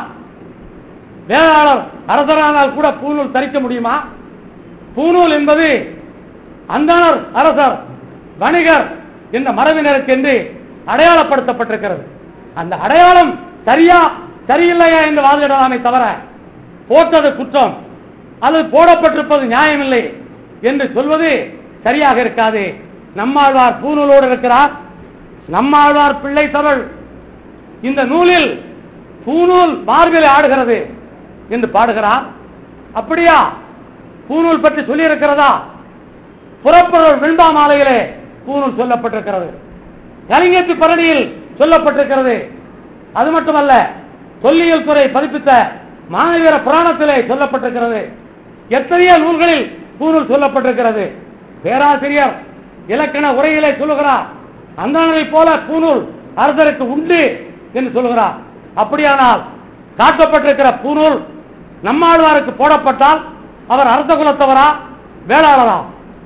வேளாளர் அரசரானால் கூட பூநூல் தரிக்க முடியுமா பூநூல் என்பது அந்தனர் அரசர் வணிகர் என்ற மரபினருக்கு என்று அடையாளப்படுத்தப்பட்டிருக்கிறது அந்த அடையாளம் சரியா சரியில்லையா என்று வாதிடலாமே தவிர போட்டது குற்றம் அது போடப்பட்டிருப்பது நியாயமில்லை என்று சொல்வது சரியாக இருக்காது நம்மாழ்வார் பூநூலோடு இருக்கிறார் நம்மாழ்வார் பிள்ளை தமிழ் இந்த நூலில் பூநூல் மார்பில் ஆடுகிறது என்று பாடுகிறார் அப்படியா பூநூல் பற்றி சொல்லி இருக்கிறதா புறப்பொருள் வெண்பா மாலையிலே பூநூல் சொல்லப்பட்டிருக்கிறது கலிங்கத்து பரணியில் சொல்லப்பட்டிருக்கிறது அது மட்டுமல்ல தொல்லியல் துறை பதிப்பித்த மாநகர புராணத்திலே சொல்லப்பட்டிருக்கிறது எத்தனையோ நூல்களில் பூநூல் சொல்லப்பட்டிருக்கிறது பேராசிரியர் இலக்கண உரையிலே சொல்லுகிறார் அந்தணரை போல பூநூல் அரசருக்கு உண்டு என்று சொல்லுகிறார் அப்படியானால் காட்டப்பட்டிருக்கிற பூநூல் நம்மாழ்வாருக்கு போடப்பட்டால் அவர் அரச குலத்தவரா வேளாளரா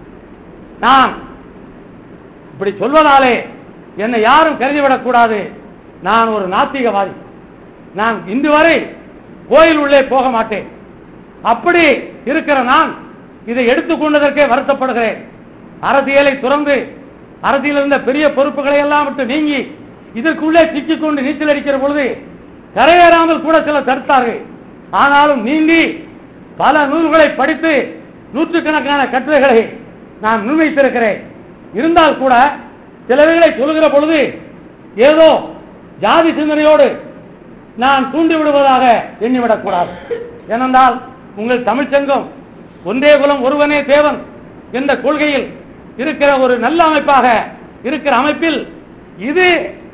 நான் இப்படி சொல்வதாலே என்னை யாரும் கருதிவிடக் கூடாது நான் ஒரு நாத்திகவாதி நான் இன்று வரை கோயில் உள்ளே போக மாட்டேன் அப்படி இருக்கிற நான் இதை எடுத்துக்கொண்டதற்கே வருத்தப்படுகிறேன் அரசியலை துறந்து அரசியல் இருந்த பெரிய பொறுப்புகளை எல்லாம் விட்டு நீங்கி இதற்குள்ளே சிக்கிக்கொண்டு நீச்சல் அடிக்கிற பொழுது கரையேறாமல் கூட சிலர் தடுத்தார்கள் ஆனாலும் நீங்கி பல நூல்களை படித்து நூற்றுக்கணக்கான கட்டுரைகளை நான் முன்வைத்திருக்கிறேன் இருந்தால் கூட சிலவைகளை சொல்லுகிற பொழுது ஏதோ ஜாதி சிந்தனையோடு நான் தூண்டி விடுவதாக எண்ணிவிடக் கூடாது ஏனென்றால் உங்கள் தமிழ்ச்சங்கம் ஒன்றே குலம் ஒருவனே தேவன் என்ற கொள்கையில் இருக்கிற ஒரு நல்ல அமைப்பாக இருக்கிற அமைப்பில் இது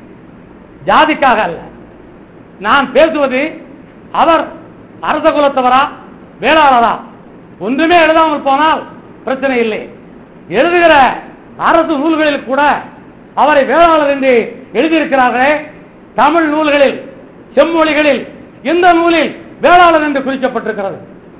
ஜாதிக்காக அல்ல நான் பேசுவது அவர் அரச குலத்தவரா வேளாளரா ஒன்றுமே எழுதாமல் போனால் பிரச்சனை இல்லை எழுதுகிற அரசு நூல்களில் கூட அவரை வேளாளர் என்று எழுதியிருக்கிறார்களே தமிழ் நூல்களில் செம்மொழிகளில் எந்த நூலில் வேளாளர் என்று குறிக்கப்பட்டிருக்கிறது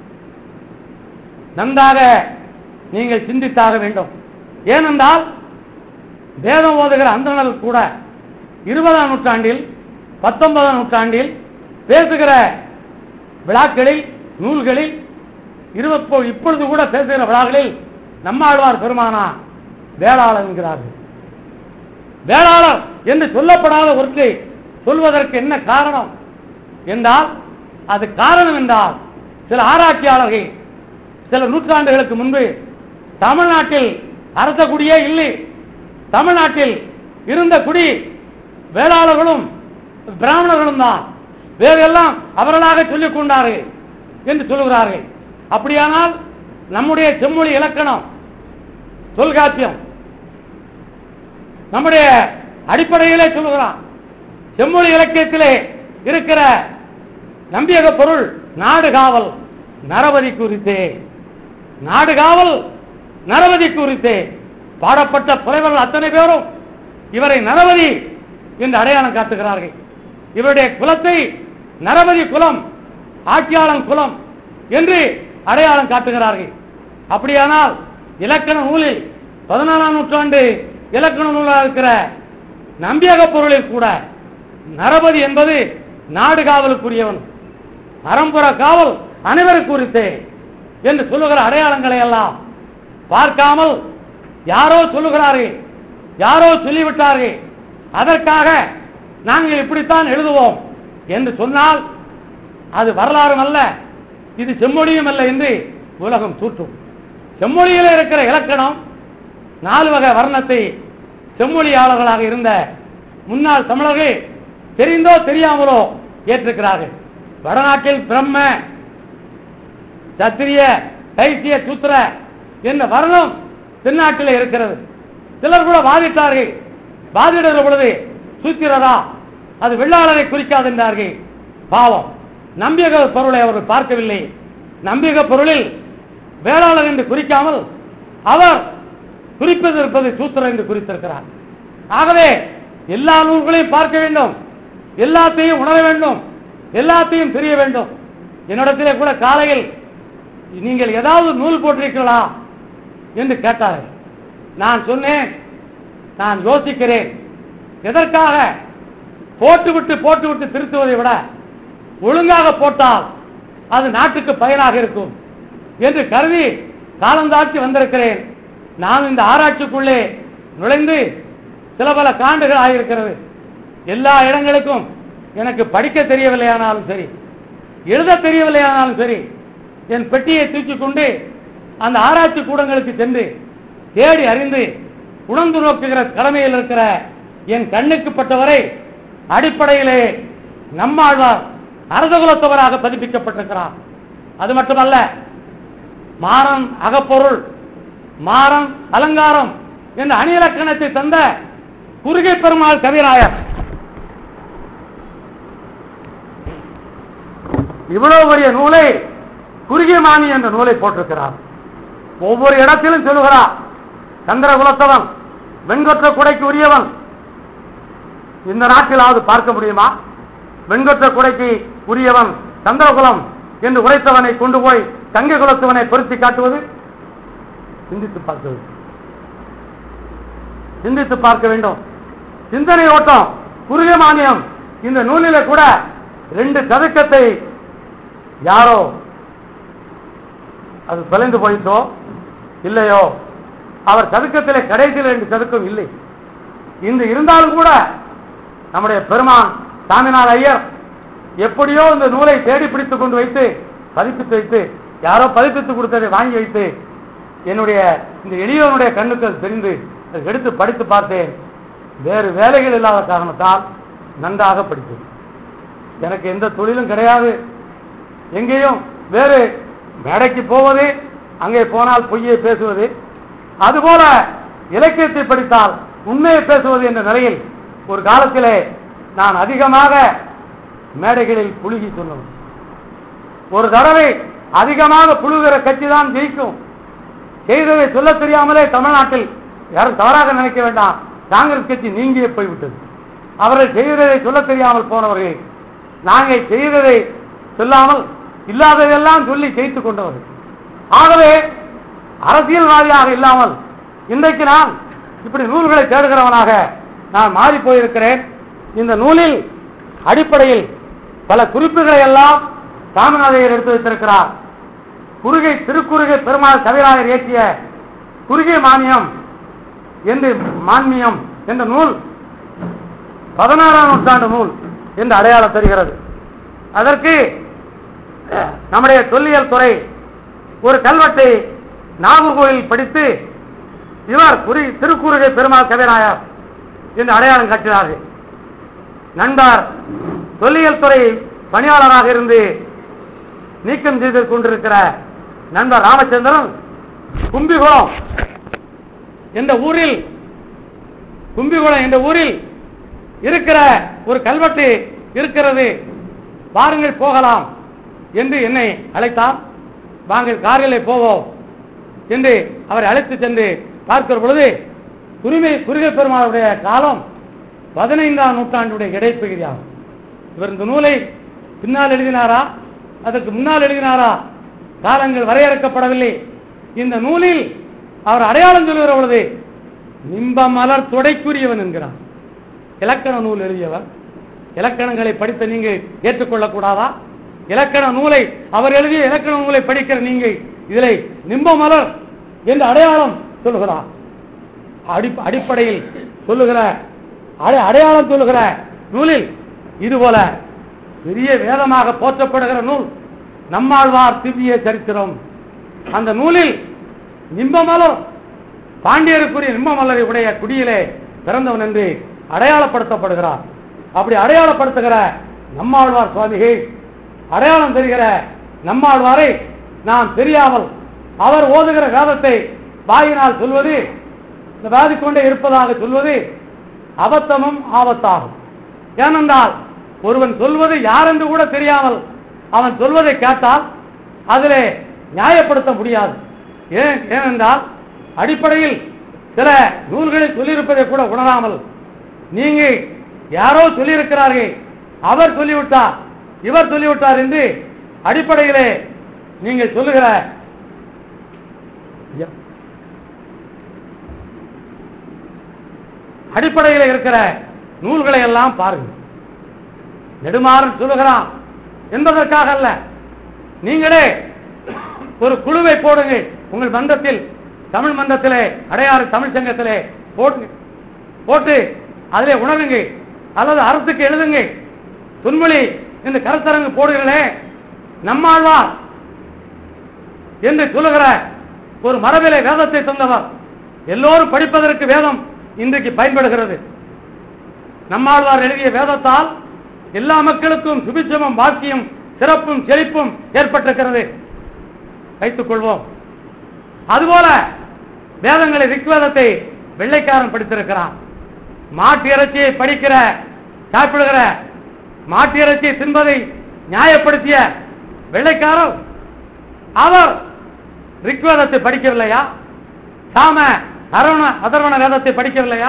நன்றாக நீங்கள் சிந்தித்தாக வேண்டும் ஏனென்றால் வேதம் ஓதுகிற அந்தணர்கள் கூட இருபதாம் நூற்றாண்டில் பத்தொன்பதாம் நூற்றாண்டில் பேசுகிற விழாக்களில் நூல்களில் இருபப்போ இப்பொழுது கூட பேசுகிற விழாக்களில் நம்மாழ்வார் பெருமானா வேளாளர் என்கிறார்கள் வேளாளர் என்று சொல்லப்படாத ஒருத்தை சொல்வதற்கு என்ன காரணம் என்றால் அது காரணம் என்றால் சில ஆராய்ச்சியாளர்கள் சில நூற்றாண்டுகளுக்கு முன்பு தமிழ்நாட்டில் அரச குடியே இல்லை தமிழ்நாட்டில் இருந்த குடி வேளாளர்களும் பிராமணர்களும் தான் வேறெல்லாம் அவர்களாக சொல்லிக் கொண்டார்கள் என்று சொல்லுகிறார்கள் அப்படியானால் நம்முடைய செம்மொழி இலக்கணம் தொல்காப்பியம் நம்முடைய அடிப்படையிலே சொல்லுகிறான் செம்மொழி இலக்கியத்திலே இருக்கிற நம்பியக பொருள் நாடு காவல் நரபதி குறித்தே நாடு காவல் நரபதி குறித்தே பாடப்பட்ட புலைவர்கள் அத்தனை பேரும் இவரை நரபதி என்று அடையாளம் காட்டுகிறார்கள் இவருடைய குலத்தை நரபதி குலம் ஆட்சியாளன் குலம் என்று அடையாளம் காட்டுகிறார்கள் அப்படியானால் இலக்கண நூலில் பதினாலாம் நூற்றாண்டு இலக்கண நூலாக இருக்கிற நம்பியக பொருளில் கூட நரபதி என்பது நாடு காவலுக்குரியவன் அறம்புற காவல் அனைவருக்கு குறித்தே என்று சொல்லுகிற அடையாளங்களை எல்லாம் பார்க்காமல் யாரோ சொல்லுகிறார்கள் யாரோ சொல்லிவிட்டார்கள் அதற்காக நாங்கள் இப்படித்தான் எழுதுவோம் என்று சொன்னால் அது வரலாறும் அல்ல இது செம்மொழியும் அல்ல என்று உலகம் தூற்றும் செம்மொழியில இருக்கிற இலக்கணம் நாலு வகை வர்ணத்தை செம்மொழியாளர்களாக இருந்த முன்னாள் தமிழர்கள் தெரிந்தோ தெரியாமலோ ஏற்றிருக்கிறார்கள் வடநாட்டில் பிரம்ம சத்திரிய தைத்திய சூத்திர என்ற வர்ணம் தென்னாட்டில் இருக்கிறது சிலர் கூட வாதிட்டார்கள் வாதிடுகிற பொழுது சூத்திரரா அது வெள்ளாளரை குறிக்காது என்றார்கள் பாவம் நம்பியக பொருளை அவர்கள் பார்க்கவில்லை நம்பியக பொருளில் வேளாளர் என்று குறிக்காமல் அவர் குறிப்பது இருப்பது சூத்திரம் என்று குறித்திருக்கிறார் ஆகவே எல்லா நூல்களையும் பார்க்க வேண்டும் எல்லாத்தையும் உணர வேண்டும் எல்லாத்தையும் தெரிய வேண்டும் என்னிடத்திலே கூட காலையில் நீங்கள் ஏதாவது நூல் போட்டிருக்கிறீர்களா என்று கேட்டார்கள் நான் சொன்னேன் நான் யோசிக்கிறேன் எதற்காக போட்டுவிட்டு போட்டுவிட்டு திருத்துவதை விட ஒழுங்காக போட்டால் அது நாட்டுக்கு பயனாக இருக்கும் என்று கருதி காலந்தாழ்த்தி வந்திருக்கிறேன் நான் இந்த ஆராய்ச்சிக்குள்ளே நுழைந்து சில பல காண்டுகள் ஆகியிருக்கிறது எல்லா இடங்களுக்கும் எனக்கு படிக்க தெரியவில்லையானாலும் சரி எழுத தெரியவில்லையானாலும் சரி என் பெட்டியை தூக்கிக் கொண்டு அந்த ஆராய்ச்சி கூடங்களுக்கு சென்று தேடி அறிந்து உணர்ந்து நோக்குகிற கடமையில் இருக்கிற என் கண்ணுக்கு பட்டவரை அடிப்படையிலே நம்மாழ்வார் அரசகுலத்தவராக பதிப்பிக்கப்பட்டிருக்கிறார் அது மட்டுமல்ல மாறன் அகப்பொருள் மாறன் அலங்காரம் என்ற அணியிலக்கணத்தை தந்த குறுகை பெருமாள் கவிராயர் இவ்வளவு பெரிய நூலை குறுகியமானி என்ற நூலை போட்டிருக்கிறார் ஒவ்வொரு இடத்திலும் சொல்லுகிறார் சந்திரகுலத்தவன் வெண்கொற்ற குடைக்கு உரியவன் இந்த நாட்டிலாவது பார்க்க முடியுமா வெண்கொற்ற குடைக்கு உரியவன் சந்திரகுலம் என்று உரைத்தவனை கொண்டு போய் தங்க குலத்தவனை பொருத்தி காட்டுவது சிந்தித்து பார்க்க சிந்தித்து பார்க்க வேண்டும் சிந்தனை ஓட்டம் குறுகிய மானியம் இந்த நூலில கூட ரெண்டு சதுக்கத்தை யாரோ அது தொலைந்து போயிட்டோ இல்லையோ அவர் சதுக்கத்திலே கடைசியில் ரெண்டு சதுக்கம் இல்லை இந்த இருந்தாலும் கூட நம்முடைய பெருமான் சாமிநாத ஐயர் எப்படியோ இந்த நூலை தேடி பிடித்துக் கொண்டு வைத்து பதிப்பித்து வைத்து யாரோ பதிப்பித்து கொடுத்ததை வாங்கி வைத்து என்னுடைய இந்த எளியவனுடைய கண்ணுக்கு அது தெரிந்து அதை எடுத்து படித்து பார்த்தேன் வேறு வேலைகள் இல்லாத காரணத்தால் நன்றாக படித்தது எனக்கு எந்த தொழிலும் கிடையாது எங்கேயும் வேறு மேடைக்கு போவது அங்கே போனால் பொய்யை பேசுவது அதுபோல இலக்கியத்தை படித்தால் உண்மையை பேசுவது என்ற நிலையில் ஒரு காலத்திலே நான் அதிகமாக மேடைகளில் புழுகி சொன்னவன் ஒரு தடவை அதிகமாக புழுகிற கட்சி தான் ஜெயிக்கும் செய்ததை சொல்ல தெரியாமலே தமிழ்நாட்டில் யாரும் தவறாக நினைக்க வேண்டாம் காங்கிரஸ் கட்சி நீங்கியே போய்விட்டது அவர்கள் செய்ததை சொல்ல தெரியாமல் போனவர்கள் நாங்கள் செய்ததை சொல்லாமல் இல்லாததெல்லாம் சொல்லி ஜெயித்துக் கொண்டவர்கள் ஆகவே அரசியல்வாதியாக இல்லாமல் இன்றைக்கு நான் இப்படி நூல்களை தேடுகிறவனாக நான் மாறி போயிருக்கிறேன் இந்த நூலில் அடிப்படையில் பல குறிப்புகளை எல்லாம் சாமிநாதையர் எடுத்து வைத்திருக்கிறார் குறுகை திருக்குறுகை பெருமாள் கவிராயர் இயற்றிய குறுகிய மானியம் என்று மான்மியம் என்ற நூல் பதினாறாம் நூற்றாண்டு நூல் என்று அடையாளம் தருகிறது அதற்கு நம்முடைய தொல்லியல் துறை ஒரு கல்வெட்டை நாகர்கோவில் படித்து இவர் குறி திருக்குறுகை பெருமாள் கவிராயர் என்று அடையாளம் காட்டினார்கள் நண்பர் தொல்லியல் துறை பணியாளராக இருந்து நீக்கம் செய்து கொண்டிருக்கிற நண்பர் ராமச்சந்திரன் கும்பிகுளம் என்ற ஊரில் கும்பிகுளம் என்ற ஊரில் இருக்கிற ஒரு கல்வெட்டு இருக்கிறது வாருங்கள் போகலாம் என்று என்னை அழைத்தார் வாங்கள் காரிலே போவோம் என்று அவரை அழைத்து சென்று பார்க்கிற பொழுது குருமை குருகை பெருமாளுடைய காலம் பதினைந்தாம் நூற்றாண்டுடைய இடைப்பகுதியாகும் இவர் இந்த நூலை பின்னால் எழுதினாரா அதற்கு முன்னால் எழுதினாரா காலங்கள் வரையறுக்கப்படவில்லை இந்த நூலில் அவர் அடையாளம் சொல்லுகிற பொழுது நிம்ப மலர் தொடைக்குரியவன் என்கிறார் இலக்கண நூல் எழுதியவர் இலக்கணங்களை படித்த நீங்கள் ஏற்றுக்கொள்ளக் கூடாதா இலக்கண நூலை அவர் எழுதிய இலக்கண நூலை படிக்கிற நீங்கள் இதில் நிம்ப மலர் என்று அடையாளம் சொல்லுகிறார் அடி- அடிப்படையில் சொல்லுகிற அடை- அடையாளம் சொல்லுகிற நூலில் இதுபோல பெரிய வேதமாக போற்றப்படுகிற நூல் நம்மாழ்வார் திவ்ய சரித்திரம் அந்த நூலில் நிம்பமலர் பாண்டியருக்குரிய நிம்மமலரை உடைய குடியிலே பிறந்தவன் என்று அடையாளப்படுத்தப்படுகிறார் அப்படி அடையாளப்படுத்துகிற நம்மாழ்வார் சுவாமிகள் அடையாளம் தெரிகிற நம்மாழ்வாரை நாம் தெரியாமல் அவர் ஓதுகிற வேதத்தை வாயினால் சொல்வது இந்த வாதிக்கொண்டே இருப்பதாக சொல்வது அபத்தமும் ஆபத்தாகும் ஏனென்றால் ஒருவன் சொல்வது யார் என்று கூட தெரியாமல் அவன் சொல்வதை கேட்டால் அதிலே நியாயப்படுத்த முடியாது ஏன் ஏனென்றால் அடிப்படையில் சில நூல்களில் சொல்லியிருப்பதை கூட உணராமல் நீங்க யாரோ சொல்லியிருக்கிறார்கள் அவர் சொல்லிவிட்டார் இவர் சொல்லிவிட்டார் என்று அடிப்படையிலே நீங்கள் சொல்லுகிற அடிப்படையில் இருக்கிற நூல்களை எல்லாம் பாருங்கள் நெடுமாறன் சொல்லுகிறான் என்பதற்காக அல்ல நீங்களே ஒரு குழுவை போடுங்க உங்கள் மன்றத்தில் தமிழ் மன்றத்திலே அடையாறு தமிழ் சங்கத்திலே போட்டு போட்டு அதிலே உணருங்க அல்லது அரசுக்கு எழுதுங்க துன்மொழி இந்த கருத்தரங்கு போடுகிறே நம்மாழ்வார் என்று சொல்லுகிற ஒரு மரபிலே வேதத்தை தந்தவர் எல்லோரும் படிப்பதற்கு வேதம் இன்றைக்கு பயன்படுகிறது நம்மாழ்வார் எழுதிய வேதத்தால் எல்லா மக்களுக்கும் சுபிச்சமும் வாக்கியம் சிறப்பும் செழிப்பும் ஏற்பட்டிருக்கிறது வைத்துக் கொள்வோம் அதுபோல வேதங்களை ரிக்வேதத்தை வெள்ளைக்காரன் படித்திருக்கிறான் மாட்டு இறைச்சியை படிக்கிற சாப்பிடுகிற மாட்டு இறைச்சியை தின்பதை நியாயப்படுத்திய வெள்ளைக்காரர் அவர் ரிக்வேதத்தை படிக்கவில்லையா சாம அரவண அதர்வண வேதத்தை படிக்கவில்லையா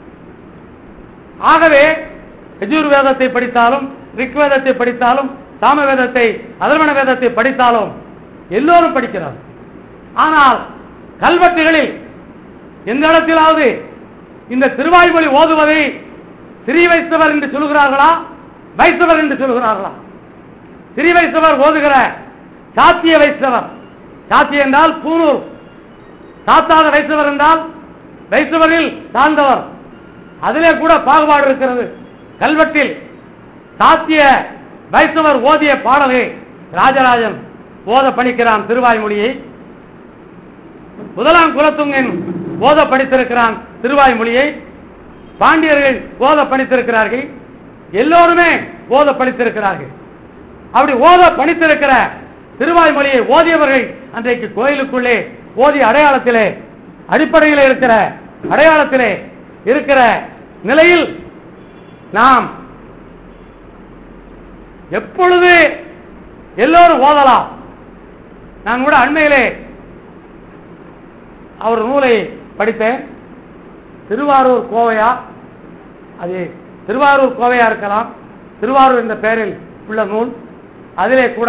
ஆகவே யஜூர் வேதத்தை படித்தாலும் ரிக்வேதத்தை படித்தாலும் சாம வேதத்தை அதர்வண வேதத்தை படித்தாலும் எல்லோரும் படிக்கிறார் ஆனால் கல்வெட்டுகளில் எந்த இடத்திலாவது இந்த திருவாய்மொழி ஓதுவதை திரி வைத்தவர் என்று சொல்கிறார்களா வைத்தவர் என்று சொல்கிறார்களா திரி வைத்தவர் ஓதுகிற சாத்திய வைத்தவர் சாத்திய என்றால் பூனூர் சாத்தாத வைத்தவர் என்றால் வைத்தவரில் தாழ்ந்தவர் அதிலே கூட பாகுபாடு இருக்கிறது கல்வெட்டில் சாத்திய வைத்தவர் ஓதிய பாடலை ராஜராஜன் ஓத படிக்கிறான் திருவாய்மொழியை முதலாம் குலத்துங்கன் ஓத படித்திருக்கிறான் திருவாய்மொழியை பாண்டியர்கள் ஓத படித்திருக்கிறார்கள் எல்லோருமே ஓத படித்திருக்கிறார்கள் அப்படி ஓத படித்திருக்கிற திருவாய்மொழியை ஓதியவர்கள் அன்றைக்கு கோயிலுக்குள்ளே ஓதிய அடையாளத்திலே அடிப்படையில் இருக்கிற அடையாளத்திலே இருக்கிற நிலையில் நாம் எப்பொழுது எல்லோரும் ஓதலாம் நான் கூட அண்மையிலே அவர் நூலை படித்தேன் திருவாரூர் கோவையா அது திருவாரூர் கோவையா இருக்கலாம் திருவாரூர் என்ற பெயரில் உள்ள நூல் அதிலே கூட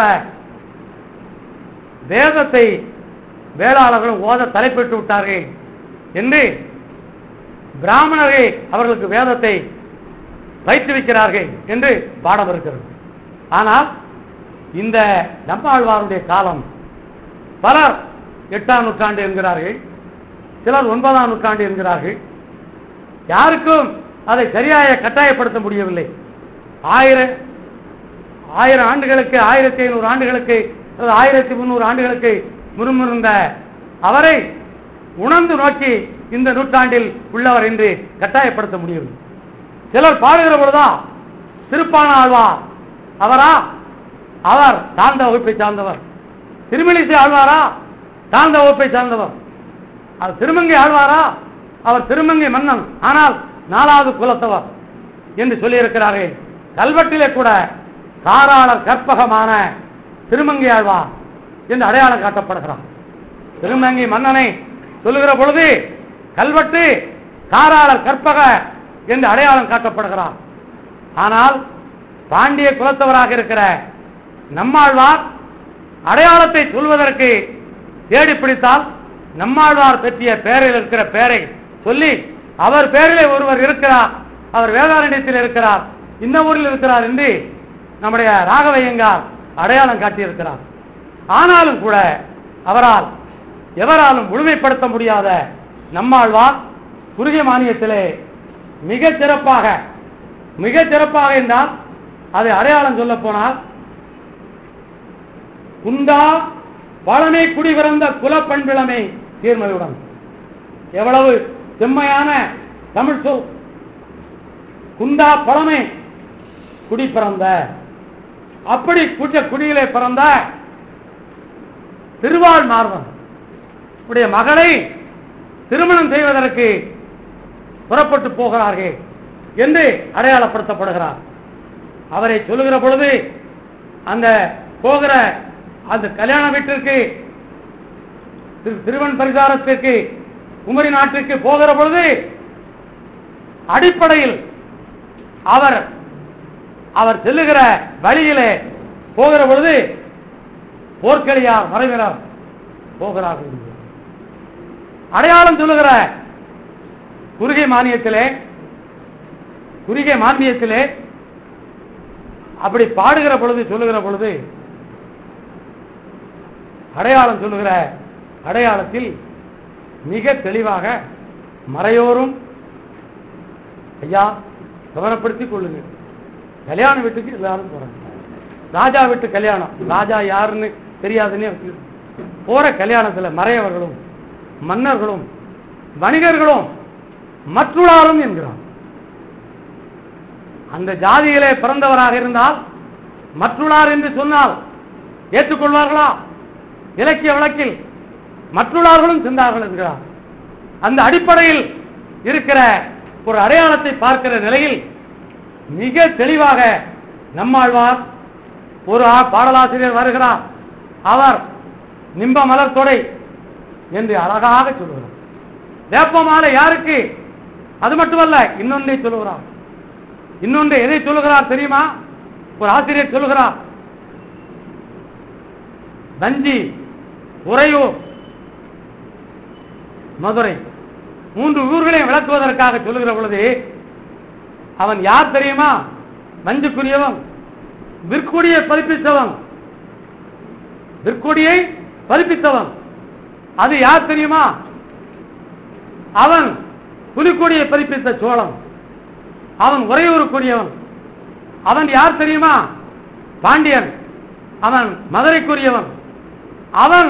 வேதத்தை வேளாளர்கள் ஓத தலைப்பிட்டு விட்டார்கள் என்று பிராமணர்கள் அவர்களுக்கு வேதத்தை வைத்து வைக்கிறார்கள் என்று பாடம் இருக்கிறது ஆனால் இந்த நம்மாழ்வாருடைய காலம் பலர் எட்டாம் நூற்றாண்டு என்கிறார்கள் சிலர் ஒன்பதாம் நூற்றாண்டு என்கிறார்கள் யாருக்கும் அதை சரியாக கட்டாயப்படுத்த முடியவில்லை ஆயிரம் ஆயிரம் ஆண்டுகளுக்கு ஆயிரத்தி ஐநூறு ஆண்டுகளுக்கு அல்லது ஆயிரத்தி முன்னூறு ஆண்டுகளுக்கு முன்னிருந்த அவரை உணர்ந்து நோக்கி இந்த நூற்றாண்டில் உள்ளவர் என்று கட்டாயப்படுத்த முடியவில்லை சிலர் பாடுகிற பொழுதா திருப்பான ஆழ்வார் அவரா அவர் தாழ்ந்த வகுப்பை சார்ந்தவர் திருமலிசை ஆழ்வாரா தாழ்ந்த வகுப்பை சார்ந்தவர் அவர் திருமங்கை ஆழ்வாரா அவர் திருமங்கை மன்னன் ஆனால் நாலாவது குலத்தவர் என்று சொல்லியிருக்கிறார்கள் கல்வெட்டிலே கூட காராளர் கற்பகமான திருமங்கை ஆழ்வார் என்று அடையாளம் காட்டப்படுகிறார் திருமங்கை மன்னனை சொல்லுகிற பொழுது கல்வெட்டு காராளர் கற்பக என்று அடையாளம் காட்டப்படுகிறார் ஆனால் பாண்டிய குலத்தவராக இருக்கிற நம்மாழ்வார் அடையாளத்தை சொல்வதற்கு தேடி பிடித்தால் நம்மாழ்வார் பற்றிய பெயரில் இருக்கிற பெயரை சொல்லி அவர் பெயரிலே ஒருவர் இருக்கிறார் அவர் வேதாரண்யத்தில் இருக்கிறார் இந்த ஊரில் இருக்கிறார் என்று நம்முடைய ராகவையங்கார் அடையாளம் காட்டியிருக்கிறார் ஆனாலும் கூட அவரால் எவராலும் முழுமைப்படுத்த முடியாத நம்மாழ்வார் குறுகிய மானியத்திலே மிக சிறப்பாக மிக சிறப்பாக என்றால் அதை அடையாளம் சொல்ல போனால் குண்டா பழமை குடிபிறந்த குலப்பண்பிளமை சீர்மையுடன் எவ்வளவு செம்மையான தமிழ் சொல் குண்டா பழமை குடி பிறந்த அப்படி குடிய குடியிலே பிறந்த திருவாள் மார்பன் உடைய மகளை திருமணம் செய்வதற்கு புறப்பட்டு போகிறார்கள் என்று அடையாளப்படுத்தப்படுகிறார் அவரை சொல்லுகிற பொழுது அந்த போகிற அந்த கல்யாண வீட்டிற்கு திரு- திருவன் பரிசாரத்திற்கு குமரி நாட்டிற்கு போகிற பொழுது அடிப்படையில் அவர் அவர் செல்லுகிற வழியிலே போகிற பொழுது போர்க்களியார் மறைவினர் போகிறார்கள் என்கிறார். அடையாளம் சொல்லுகிற குறுகை மானியத்திலே குறுகிய மானியத்திலே அப்படி பாடுகிற பொழுது சொல்லுகிற பொழுது அடையாளம் சொல்லுகிற அடையாளத்தில் மிக தெளிவாக மறையோரும் ஐயா கவனப்படுத்திக் கொள்ளுங்கள் கல்யாண வீட்டுக்கு எல்லாரும் போறாங்க ராஜா வீட்டு கல்யாணம் ராஜா யாருன்னு தெரியாதுன்னே வச்சுக்கிட்டு. போற கல்யாணத்துல மறையவர்களும் மன்னர்களும் வணிகர்களும் மற்றுளாரும் என்கிறான் அந்த ஜாதியிலே பிறந்தவராக இருந்தால் மற்றுளார் என்று சொன்னால் ஏற்றுக்கொள்வார்களா இலக்கிய வழக்கில் மற்றுள்ளார்களும் சென்றார்கள் என்கிறார் அந்த அடிப்படையில் இருக்கிற ஒரு அடையாளத்தை பார்க்கிற நிலையில் மிக தெளிவாக நம்மாழ்வார் ஒரு ஆ- பாடலாசிரியர் வருகிறார் அவர் நிம்ப மலர் தொடை என்று அழகாக சொல்லுகிறார் வேப்பமாலை யாருக்கு அது மட்டுமல்ல இன்னொன்றை சொல்லுகிறார் இன்னொன்று எதை சொல்லுகிறார் தெரியுமா ஒரு ஆசிரியர் சொல்லுகிறார் தஞ்சி உறையூர் மதுரை மூன்று ஊர்களை விளக்குவதற்காக சொல்லுகிற பொழுது அவன் யார் தெரியுமா நஞ்சுக்குரியவன் விற்கொடியை பதிப்பித்தவன் விற்கொடியை பதிப்பித்தவன் அது யார் தெரியுமா அவன் புலிக்கொடியை பதிப்பித்த சோழன் அவன் உறையூருக்குரியவன் அவன் யார் தெரியுமா பாண்டியன் அவன் மதுரைக்குரியவன் அவன்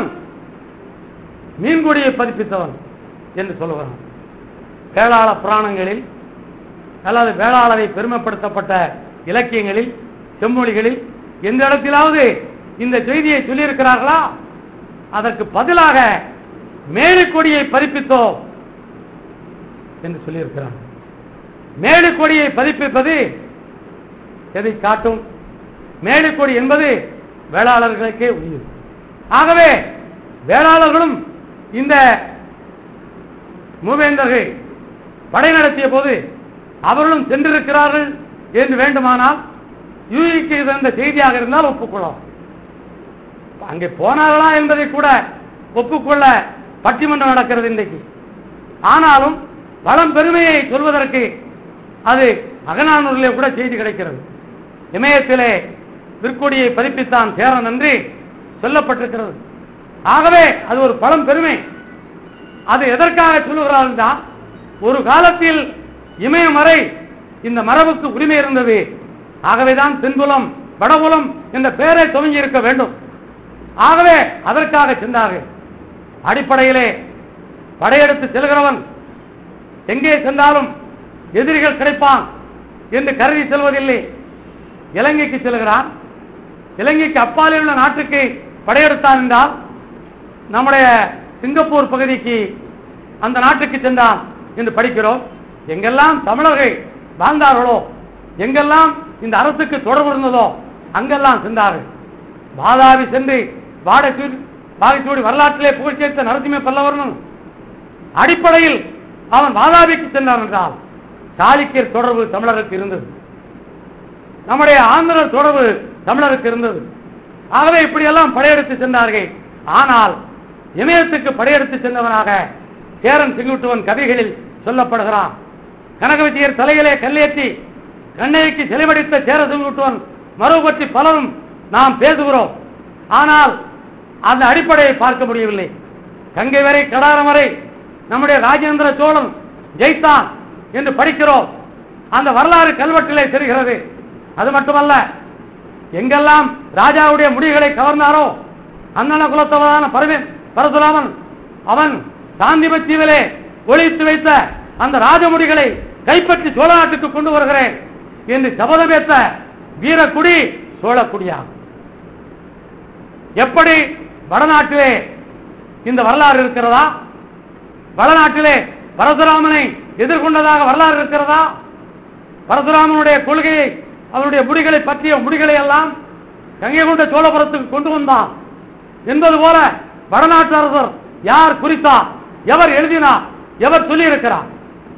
மீன்கொடியை பதிப்பித்தவன் என்று சொல்லுகிறான் வேளாள புராணங்களில் அல்லது வேளாளரை பெருமைப்படுத்தப்பட்ட இலக்கியங்களில் செம்மொழிகளில் எந்த இடத்திலாவது இந்த செய்தியை சொல்லியிருக்கிறார்களா அதற்கு பதிலாக மேலுக்கொடியை பதிப்பித்தோம் என்று சொல்லியிருக்கிறார் மேலுக்கொடியை பதிப்பிப்பது எதை காட்டும் மேலுக்கொடி என்பது வேளாளர்களுக்கே உரியது ஆகவே வேளாளர்களும் இந்த மூவேந்தர்கள் படை நடத்திய போது அவர்களும் சென்றிருக்கிறார்கள் என்று வேண்டுமானால் யூகிக்கு இருந்த செய்தியாக இருந்தால் ஒப்புக்கொள்ளலாம் அங்கே போனார்களா என்பதை கூட ஒப்புக்கொள்ள பட்டிமன்றம் நடக்கிறது இன்றைக்கு ஆனாலும் பலம் பெருமையை சொல்வதற்கு அது அகநானூரிலே கூட செய்தி கிடைக்கிறது இமயத்திலே விற்கொடியை பதிப்பித்தான் சேரன் என்று சொல்லப்பட்டிருக்கிறது ஆகவே அது ஒரு பழம் பெருமை அது எதற்காக சொல்லுகிறார்கள் தான் ஒரு காலத்தில் இமயம் வரை இந்த மரபுக்கு உரிமை இருந்தது ஆகவேதான் தென்புலம் வடபுலம் என்ற பெயரை துவங்கி இருக்க வேண்டும் ஆகவே அதற்காக சென்றார்கள் அடிப்படையிலே படையெடுத்து செல்கிறவன் எங்கே சென்றாலும் எதிரிகள் கிடைப்பான் என்று கருதி செல்வதில்லை இலங்கைக்கு செல்கிறான் இலங்கைக்கு அப்பாலே உள்ள நாட்டுக்கு படையெடுத்தான் என்றால் நம்முடைய சிங்கப்பூர் பகுதிக்கு அந்த நாட்டுக்கு சென்றான் என்று படிக்கிறோம் எங்கெல்லாம் தமிழர்கள் வாழ்ந்தார்களோ எங்கெல்லாம் இந்த அரசுக்கு தொடர்பு இருந்ததோ அங்கெல்லாம் சென்றார்கள் வாதாபி சென்று வாடச்சூடி வாகைச்சூடி வரலாற்றிலே புகழ் சேர்த்த நரசிம்ம பல்லவர்மன் அடிப்படையில் அவன் வாதாபிக்கு சென்றான் என்றால் சாளுக்கியர் தொடர்பு தமிழருக்கு இருந்தது நம்முடைய ஆந்திரர் தொடர்பு தமிழருக்கு இருந்தது ஆகவே இப்படியெல்லாம் படையெடுத்து சென்றார்கள் ஆனால் இமயத்துக்கு படையெடுத்து சென்றவனாக சேரன் செங்குட்டுவன் கதைகளில் சொல்லப்படுகிறான் கனகவித்தியர் தலையிலே கல்லேற்றி கண்ணைக்கு செலிவடித்த சேர செங்குட்டுவன் மறு பற்றி பலரும் நாம் பேசுகிறோம் ஆனால் அந்த அடிப்படையை பார்க்க முடியவில்லை கங்கை வரை கடாரம் வரை நம்முடைய ராஜேந்திர சோழன் ஜெயித்தான் என்று படிக்கிறோம் அந்த வரலாறு கல்வெட்டிலே தெரிகிறது அது மட்டுமல்ல எங்கெல்லாம் ராஜாவுடைய முடிகளை கவர்ந்தாரோ அண்ணன குலத்தவரான பரமே பரசுராமன் அவன் சாந்திமத்தீவிலே ஒழித்து வைத்த அந்த ராஜமுடிகளை கைப்பற்றி சோழ நாட்டுக்கு கொண்டு வருகிறேன் என்று சபதமேத்த வீரக்குடி சோழக்குடியாகும் எப்படி வடநாட்டிலே இந்த வரலாறு இருக்கிறதா வடநாட்டிலே பரசுராமனை எதிர்கொண்டதாக வரலாறு இருக்கிறதா பரசுராமனுடைய கொள்கையை அவருடைய முடிகளை பற்றிய முடிகளை எல்லாம் கங்கை கொண்ட சோழபுரத்துக்கு கொண்டு வந்தான் என்பது போல வடநாட்டு அரசர் யார் குறித்தார் எவர் எழுதினார் எவர் சொல்லியிருக்கிறார்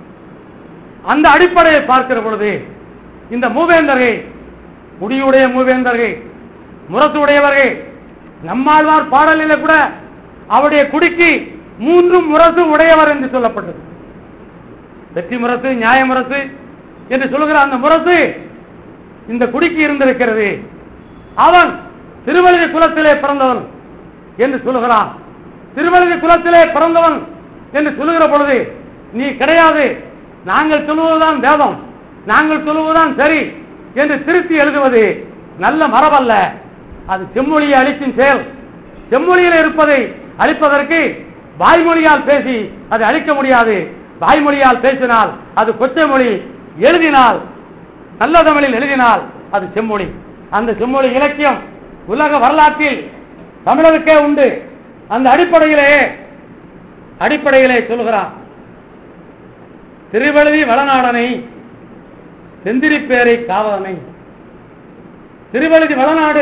அந்த அடிப்படையை பார்க்கிற பொழுது இந்த மூவேந்தர்கள் முடியுடைய மூவேந்தர்கள் முரசு உடையவர்கள் நம்மாழ்வார் பாடலிலே கூட அவருடைய குடிக்கு மூன்றும் முரசு உடையவர் என்று சொல்லப்பட்டது வெற்றி முரசு நியாய முரசு என்று சொல்லுகிற அந்த முரசு இந்த குடிக்கு இருந்திருக்கிறது அவன் திருவழுதி குலத்திலே பிறந்தவன் என்று சொல்லுகிறான் திருவழுதி குலத்திலே பிறந்தவன் என்று சொல்லுகிற பொழுது நீ கிடையாது நாங்கள் சொல்லுவதுதான் வேதம் நாங்கள் சொல்லுவதுதான் சரி என்று திருத்தி எழுதுவது நல்ல மரபல்ல அது செம்மொழியை அளிக்கும் செயல் செம்மொழியில் இருப்பதை அளிப்பதற்கு வாய்மொழியால் பேசி அதை அளிக்க முடியாது வாய்மொழியால் பேசினால் அது கொச்சை மொழி எழுதினால் நல்ல தமிழில் எழுதினால் அது செம்மொழி அந்த செம்மொழி இலக்கியம் உலக வரலாற்றில் தமிழருக்கே உண்டு அந்த அடிப்படையிலே அடிப்படையிலே சொல்கிறான் திருவழுதி வளநாடனை செந்திரிப்பேரை காவலனை திருவழுதி வளநாடு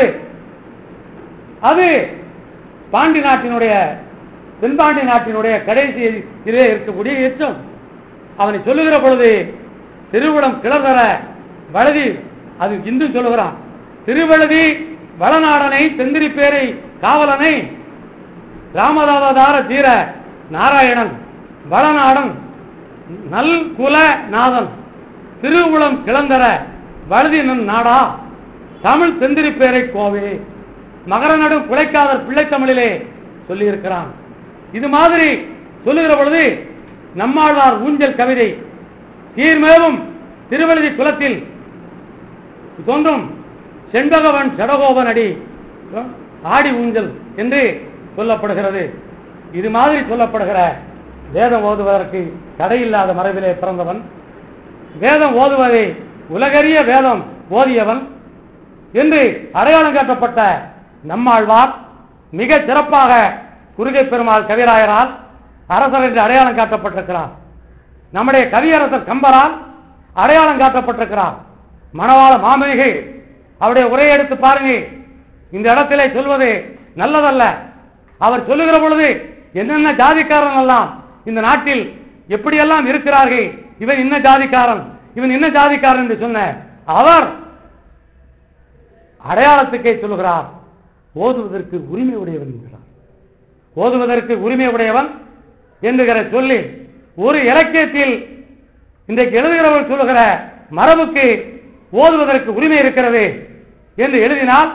அது பாண்டி நாட்டினுடைய தென்பாண்டி நாட்டினுடைய கடைசி இதிலே இருக்கக்கூடிய எச்சம் அவனை சொல்லுகிற பொழுது திருவுளம் கிளர்தர வழுதி அது இந்து சொல்லுகிறான் திருவழுதி வளநாடனை செந்திரிப்பேரை காவலனை ராமதாவதார தீர நாராயணன் வளநாடன் நல் குல நாதன் திருவுளம் கிளந்தர வழுதி நன் நாடா தமிழ் செந்திரிப்பேரை கோவே மகர நடும் குலைக்காதர் பிள்ளைத்தமிழிலே சொல்லியிருக்கிறான் இது மாதிரி சொல்லுகிற பொழுது நம்மாழ்வார் ஊஞ்சல் கவிதை சீர்மேவும் திருவழுதி குலத்தில் தோன்றும் செண்பகவன் ஜடகோபன் அடி ஆடி ஊஞ்சல் என்று சொல்லப்படுகிறது இது மாதிரி சொல்லப்படுகிற வேதம் ஓதுவதற்கு தடையில்லாத மரபிலே பிறந்தவன் வேதம் ஓதுவதை உலகறிய வேதம் ஓதியவன் என்று அடையாளம் காட்டப்பட்ட நம்மாழ்வார் மிக சிறப்பாக குருகை பெருமாள் கவிராயரால் அரசர் என்று அடையாளம் காட்டப்பட்டிருக்கிறார் நம்முடைய கவியரசர் கம்பரால் அடையாளம் காட்டப்பட்டிருக்கிறார் மணவாள மாமனிகை அவருடைய உரையை எடுத்து பாருங்க இந்த இடத்திலே சொல்வது நல்லதல்ல அவர் சொல்லுகிற பொழுது என்னென்ன ஜாதிக்காரன் எல்லாம் இந்த நாட்டில் எப்படியெல்லாம் இருக்கிறார்கள் இவன் இன்ன ஜாதிக்காரன் இவன் இன்ன ஜாதிக்காரன் என்று சொன்ன அவர் அடையாளத்துக்கே சொல்லுகிறார் ஓதுவதற்கு உரிமை உடையவன் என்கிறார் ஓதுவதற்கு உரிமை உடையவன் என்கிற சொல்லி ஒரு இலக்கியத்தில் இன்றைக்கு எழுதுகிறவர் சொல்லுகிற மரபுக்கு ஓதுவதற்கு உரிமை இருக்கிறது என்று எழுதினால்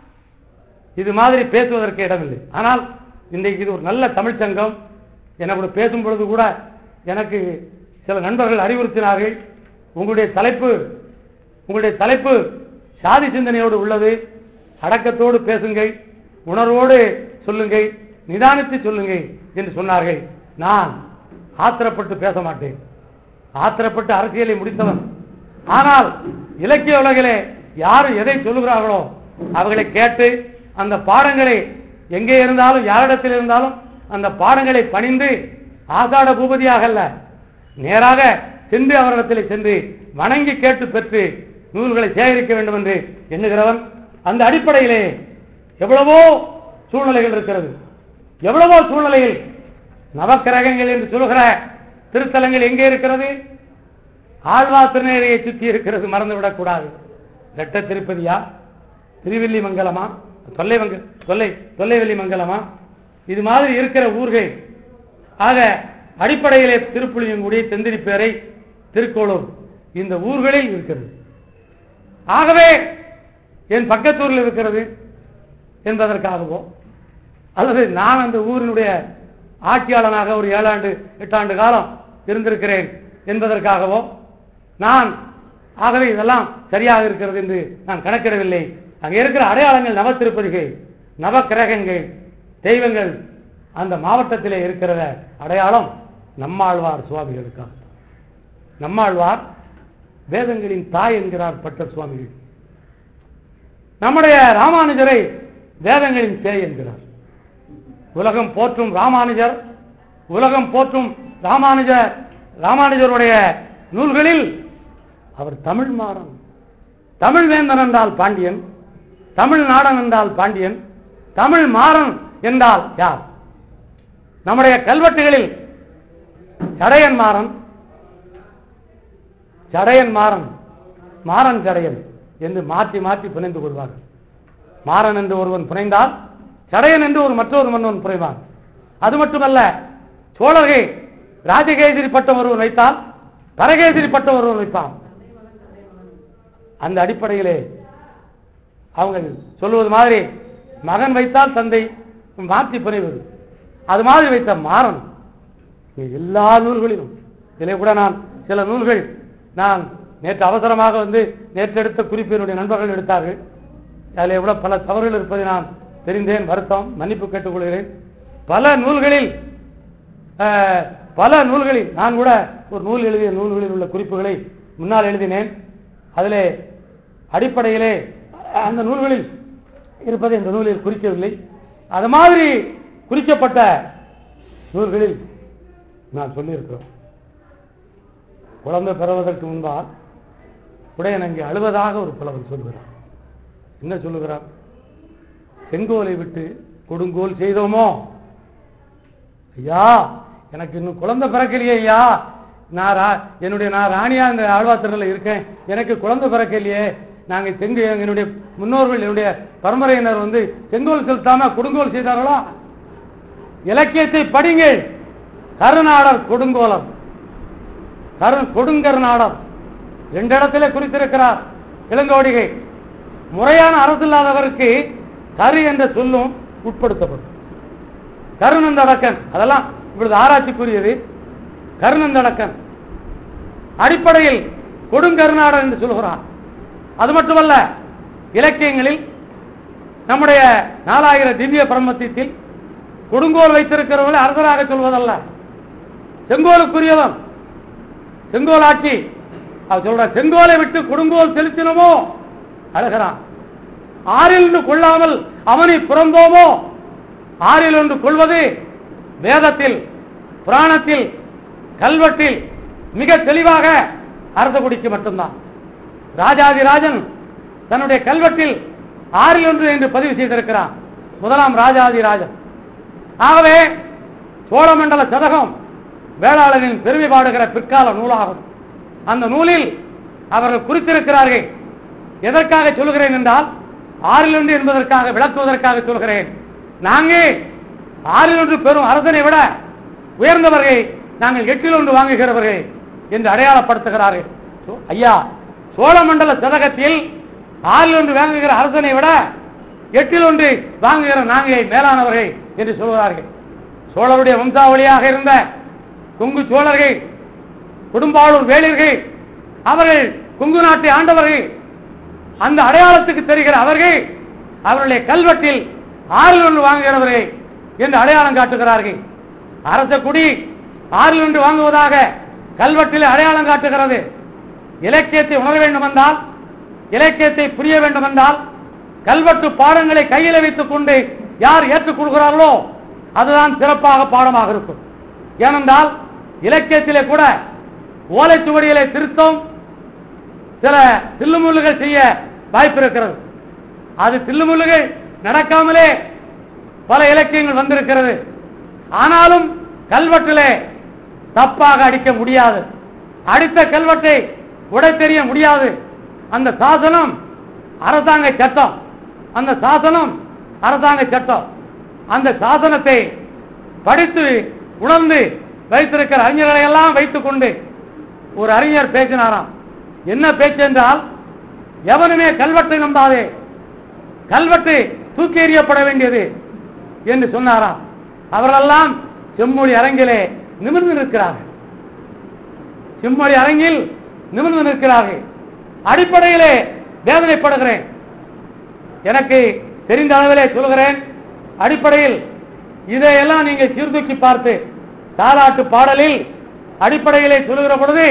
இது மாதிரி பேசுவதற்கு இடமில்லை ஆனால் இன்றைக்கு இது ஒரு நல்ல தமிழ்ச் சங்கம் எனக்கு பேசும் பொழுது கூட எனக்கு சில நண்பர்கள் அறிவுறுத்தினார்கள் உங்களுடைய தலைப்பு உங்களுடைய தலைப்பு சாதி சிந்தனையோடு உள்ளது அடக்கத்தோடு பேசுங்கள் உணர்வோடு சொல்லுங்கள் நிதானித்து சொல்லுங்கள் என்று சொன்னார்கள் நான் ஆத்திரப்பட்டு பேச மாட்டேன் ஆத்திரப்பட்டு அரசியலை முடித்தவன் ஆனால் இலக்கிய உலகிலே யார் எதை சொல்லுகிறார்களோ அவர்களை கேட்டு அந்த பாடங்களை எங்கே இருந்தாலும் யாரிடத்தில் இருந்தாலும் அந்த பாடங்களை பணிந்து ஆகாட பூபதியாக அல்ல நேராக சென்று அவரிடத்தில் சென்று வணங்கி கேட்டு பெற்று நூல்களை சேகரிக்க வேண்டும் என்று எண்ணுகிறவன் அந்த அடிப்படையிலே எவ்வளவோ சூழ்நிலைகள் இருக்கிறது எவ்வளவோ சூழ்நிலையில் நவக்கிரகங்கள் என்று சொல்லுகிற திருத்தலங்கள் எங்கே இருக்கிறது ஆழ்வா திருநேரையை சுற்றி இருக்கிறது மறந்துவிடக் கூடாது ரெட்ட திருப்பதியா திருவில்லி மங்கலமா தொல்லை மங்க தொல்லை தொல்லைவெள்ளி மங்கலமா இது மாதிரி இருக்கிற ஊர்கள் ஆக அடிப்படையிலே திருப்புளியங்குடி தெந்திரிப்பேரை திருக்கோளூர் இந்த ஊர்களில் இருக்கிறது ஆகவே என் பக்கத்தூரில் இருக்கிறது என்பதற்காகவோ அல்லது நான் அந்த ஊரினுடைய ஆட்சியாளனாக ஒரு ஏழாண்டு எட்டாண்டு காலம் இருந்திருக்கிறேன் என்பதற்காகவோ நான் ஆகவே இதெல்லாம் சரியாக இருக்கிறது என்று நான் கணக்கிடவில்லை அங்கே இருக்கிற அடையாளங்கள் நவ திருப்பதிகள் நவ கிரகங்கள் தெய்வங்கள் அந்த மாவட்டத்திலே இருக்கிற அடையாளம் நம்மாழ்வார் சுவாமிகளுக்கா நம்மாழ்வார் வேதங்களின் தாய் என்கிறார் பட்டர் சுவாமிகள் நம்முடைய ராமானுஜரை வேதங்களின் தேய் என்கிறார் உலகம் போற்றும் ராமானுஜர் உலகம் போற்றும் ராமானுஜர் ராமானுஜருடைய நூல்களில் அவர் தமிழ் மாறன் தமிழ் வேந்தன் என்றால் பாண்டியன் தமிழ் நாடன் என்றால் பாண்டியன் தமிழ் மாறன் என்றால் யார் நம்முடைய கல்வெட்டுகளில் சடையன் மாறன் சடையன் மாறன் மாறன் சடையன் என்று மாற்றி மாற்றி புனைந்து கொள்வார்கள் மாறன் என்று ஒருவன் புனைந்தால் சடையன் என்று ஒரு மற்றொரு மன்னன் புனைவான் அது மட்டுமல்ல சோழர்கள் ராஜகேசரி பட்டம் ஒருவன் வைத்தால் பரகேசரி பட்டம் ஒருவன் வைப்பான் அந்த அடிப்படையிலே அவங்க சொல்லுவது மாதிரி மகன் வைத்தால் தந்தை மாற்றி புனைவது அது மாதிரி வைத்த மாறன் எல்லா நூல்களிலும் இதிலே கூட நான் சில நூல்கள் நான் நேற்று அவசரமாக வந்து நேற்று எடுத்த குறிப்பு என்னுடைய நண்பர்கள் எடுத்தார்கள் அதிலே கூட பல தவறுகள் இருப்பதை நான் தெரிந்தேன் வருத்தம் மன்னிப்பு கேட்டுக்கொள்கிறேன் பல நூல்களில் அஹ், பல நூல்களில் நான் கூட ஒரு நூல் எழுதிய நூல்களில் உள்ள குறிப்புகளை முன்னால் எழுதினேன் அதிலே அடிப்படையிலே அந்த நூல்களில் இருப்பதை இந்த நூலில் குறிக்கவில்லை அது மாதிரி குறிக்கப்பட்ட நூல்களில் நான் சொல்லியிருக்கிறோம் குழந்தை பெறுவதற்கு முன்பால் உடையன் அங்கே அழுவதாக ஒரு புலவன் சொல்கிறார் என்ன சொல்லுகிறார் செங்கோலை விட்டு கொடுங்கோல் செய்தோமோ ஐயா எனக்கு இன்னும் குழந்தை பிறக்கலையே ஐயா நான் ரா- என்னுடைய நான் ராணியா இந்த ஆழ்வாத்திரல இருக்கேன் எனக்கு குழந்தை பிறக்கலையே நாங்க செங்கு என்னுடைய முன்னோர்கள் என்னுடைய பரம்பரையினர் வந்து செங்கோல் செலுத்தாம கொடுங்கோல் செய்தார்களோ இலக்கியத்தை படிங்கள் கருநாடர் கொடுங்கோலம் கரு கொடுங்கருநாடர் ரெண்டு இடத்துல குறித்திருக்கிறார் இளங்கோடிகை முறையான அரசு இல்லாதவருக்கு கரு என்ற சொல்லும் உட்படுத்தப்படும் கருணந்தடக்கன் அதெல்லாம் இப்பொழுது ஆராய்ச்சிக்குரியது கருணந்தடக்கன் அடிப்படையில் கொடுங்கருநாடர் என்று சொல்கிறார் அது மட்டுமல்ல இலக்கியங்களில் நம்முடைய நாலாயிர திவ்ய பிரம்மத்தில் கொடுங்கோல் வைத்திருக்கிறவர்களை அரசராக சொல்வதல்ல செங்கோலுக்குரியவன் செங்கோல் ஆட்சி அவர் சொல்ற செங்கோலை விட்டு கொடுங்கோல் செலுத்தினமோ அழகிறான் ஆறில் ஒன்று கொள்ளாமல் அவனை புறந்தோமோ ஆறில் ஒன்று கொள்வது வேதத்தில் புராணத்தில் கல்வெட்டில் மிக தெளிவாக அரசகுடிக்கு மட்டும்தான் ராஜாதிராஜன் தன்னுடைய கல்வெட்டில் ஆறில் ஒன்று என்று பதிவு செய்திருக்கிறான் முதலாம் ராஜாதிராஜன் ஆகவே சோழமண்டல சதகம் வேளாளரின் பெருமை பாடுகிற பிற்கால நூலாகும் அந்த நூலில் அவர்கள் குறித்திருக்கிறார்கள் எதற்காக சொல்கிறேன் என்றால் ஆறில் ஒன்று என்பதற்காக விளக்குவதற்காக சொல்கிறேன் நாங்கள் ஆறில் ஒன்று பெறும் அரசனை விட உயர்ந்தவர்கள் நாங்கள் எட்டில் ஒன்று வாங்குகிறவர்கள் என்று அடையாளப்படுத்துகிறார்கள் சோ- ஐயா சோழமண்டல சதகத்தில் ஆறில் ஒன்று வாங்குகிற அரசனை விட எட்டில் ஒன்று வாங்குகிற நாங்கள் மேலானவர்கள் என்று சொல்கிறார்கள் சோழருடைய வம்சாவளியாக இருந்த கொங்கு சோழர்கள் குடும்பாளூர் வேளிர்கள் அவர்கள் கொங்கு நாட்டை ஆண்டவர்கள் அந்த அடையாளத்துக்கு தெரிகிற அவர்கள் அவருடைய கல்வெட்டில் ஆறில் ஒன்று வாங்குகிறவர்கள் என்று அடையாளம் காட்டுகிறார்கள் அரச குடி ஆறில் ஒன்று வாங்குவதாக கல்வெட்டில் அடையாளம் காட்டுகிறது இலக்கியத்தை உணர வேண்டும் என்றால் இலக்கியத்தை புரிய வேண்டும் என்றால் கல்வெட்டு பாடங்களை கையில் வைத்துக் கொண்டு யார் ஏற்றுக்கொள்கிறார்களோ அதுதான் சிறப்பாக பாடமாக இருக்கும் ஏனென்றால் இலக்கியத்திலே கூட ஓலைச்சுவடிகளை திருத்தம் சில தில்லுமுள்ளுகள் செய்ய வாய்ப்பு இருக்கிறது அது தில்லுமுள்ளுகள் நடக்காமலே பல இலக்கியங்கள் வந்திருக்கிறது ஆனாலும் கல்வெட்டிலே தப்பாக அடிக்க முடியாது அடித்த கல்வெட்டை உடை தெரிய முடியாது அந்த சாசனம் அரசாங்க சட்டம் அந்த சாசனம் அரசாங்க சட்டம் அந்த சாசனத்தை படித்து உணர்ந்து வைத்திருக்கிற அறிஞர்களை எல்லாம் வைத்துக் கொண்டு ஒரு அறிஞர் பேசினாராம் என்ன பேச்சு என்றால் எவனுமே கல்வெட்டை நம்பாதே கல்வெட்டு தூக்கி எறியப்பட வேண்டியது என்று சொன்னாராம் அவர்களெல்லாம் செம்மொழி அரங்கிலே நிமிர்ந்து நிற்கிறார்கள் செம்மொழி அரங்கில் நிமிர்ந்து நிற்கிறார்கள் அடிப்படையிலே வேதனைப்படுகிறேன் எனக்கு தெரிந்த அளவிலே சொல்கிறேன் அடிப்படையில் இதையெல்லாம் நீங்க சீர்தூக்கி பார்த்து தாலாட்டு பாடலில் அடிப்படையிலே சொல்லுகிற பொழுது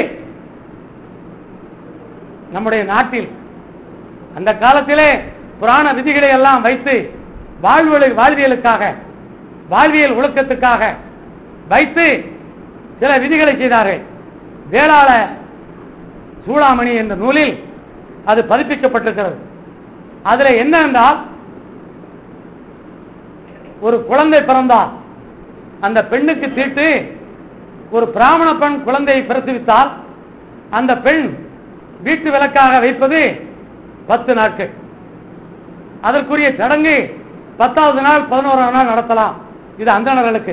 நம்முடைய நாட்டில் அந்த காலத்திலே புராண விதிகளை எல்லாம் வைத்து வாழ்வியலு வாழ்வியலுக்காக வாழ்வியல் ஒழுக்கத்துக்காக வைத்து சில விதிகளை செய்தார்கள் வேளாள சூளாமணி என்ற நூலில் அது பதிப்பிக்கப்பட்டிருக்கிறது அதுல என்ன என்றால் ஒரு குழந்தை பிறந்தால் அந்த பெண்ணுக்கு தீட்டு ஒரு பிராமண பெண் குழந்தையை பிரசவித்தால் அந்த பெண் வீட்டு விளக்காக வைப்பது பத்து நாட்கள் அதற்குரிய சடங்கு பத்தாவது நாள் பதினோராம் நாள் நடத்தலாம் இது அந்தணர்களுக்கு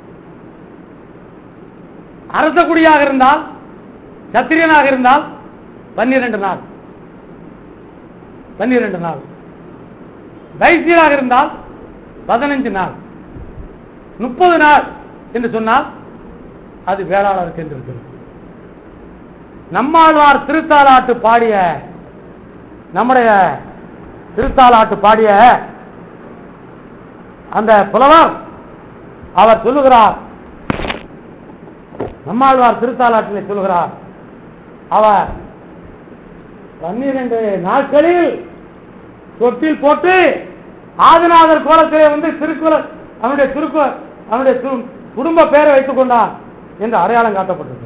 அரச குடியாக இருந்தால் சத்திரியனாக இருந்தால் பன்னிரண்டு நாள் பன்னிரண்டு நாள் வைசியராக இருந்தால் பதினைஞ்சு நாள் முப்பது நாள் என்று சொன்னால் அது வேளாளருக்கு என்று இருக்கிறது நம்மாழ்வார் திருத்தாலாட்டு பாடிய நம்முடைய திருத்தாலாட்டு பாடிய அந்த புலவர் அவர் சொல்லுகிறார் நம்மாழ்வார் திருத்தாலாட்டிலே சொல்லுகிறார் அவர் பன்னிரண்டு நாட்களில் தொட்டில் போட்டு ஆதிநாதர் கோலத்திலே வந்து திருக்குறள் அவனுடைய திருக்கு அவனுடைய து- குடும்ப பெயரை வைத்துக் கொண்டான் என்று அடையாளம் காட்டப்பட்டது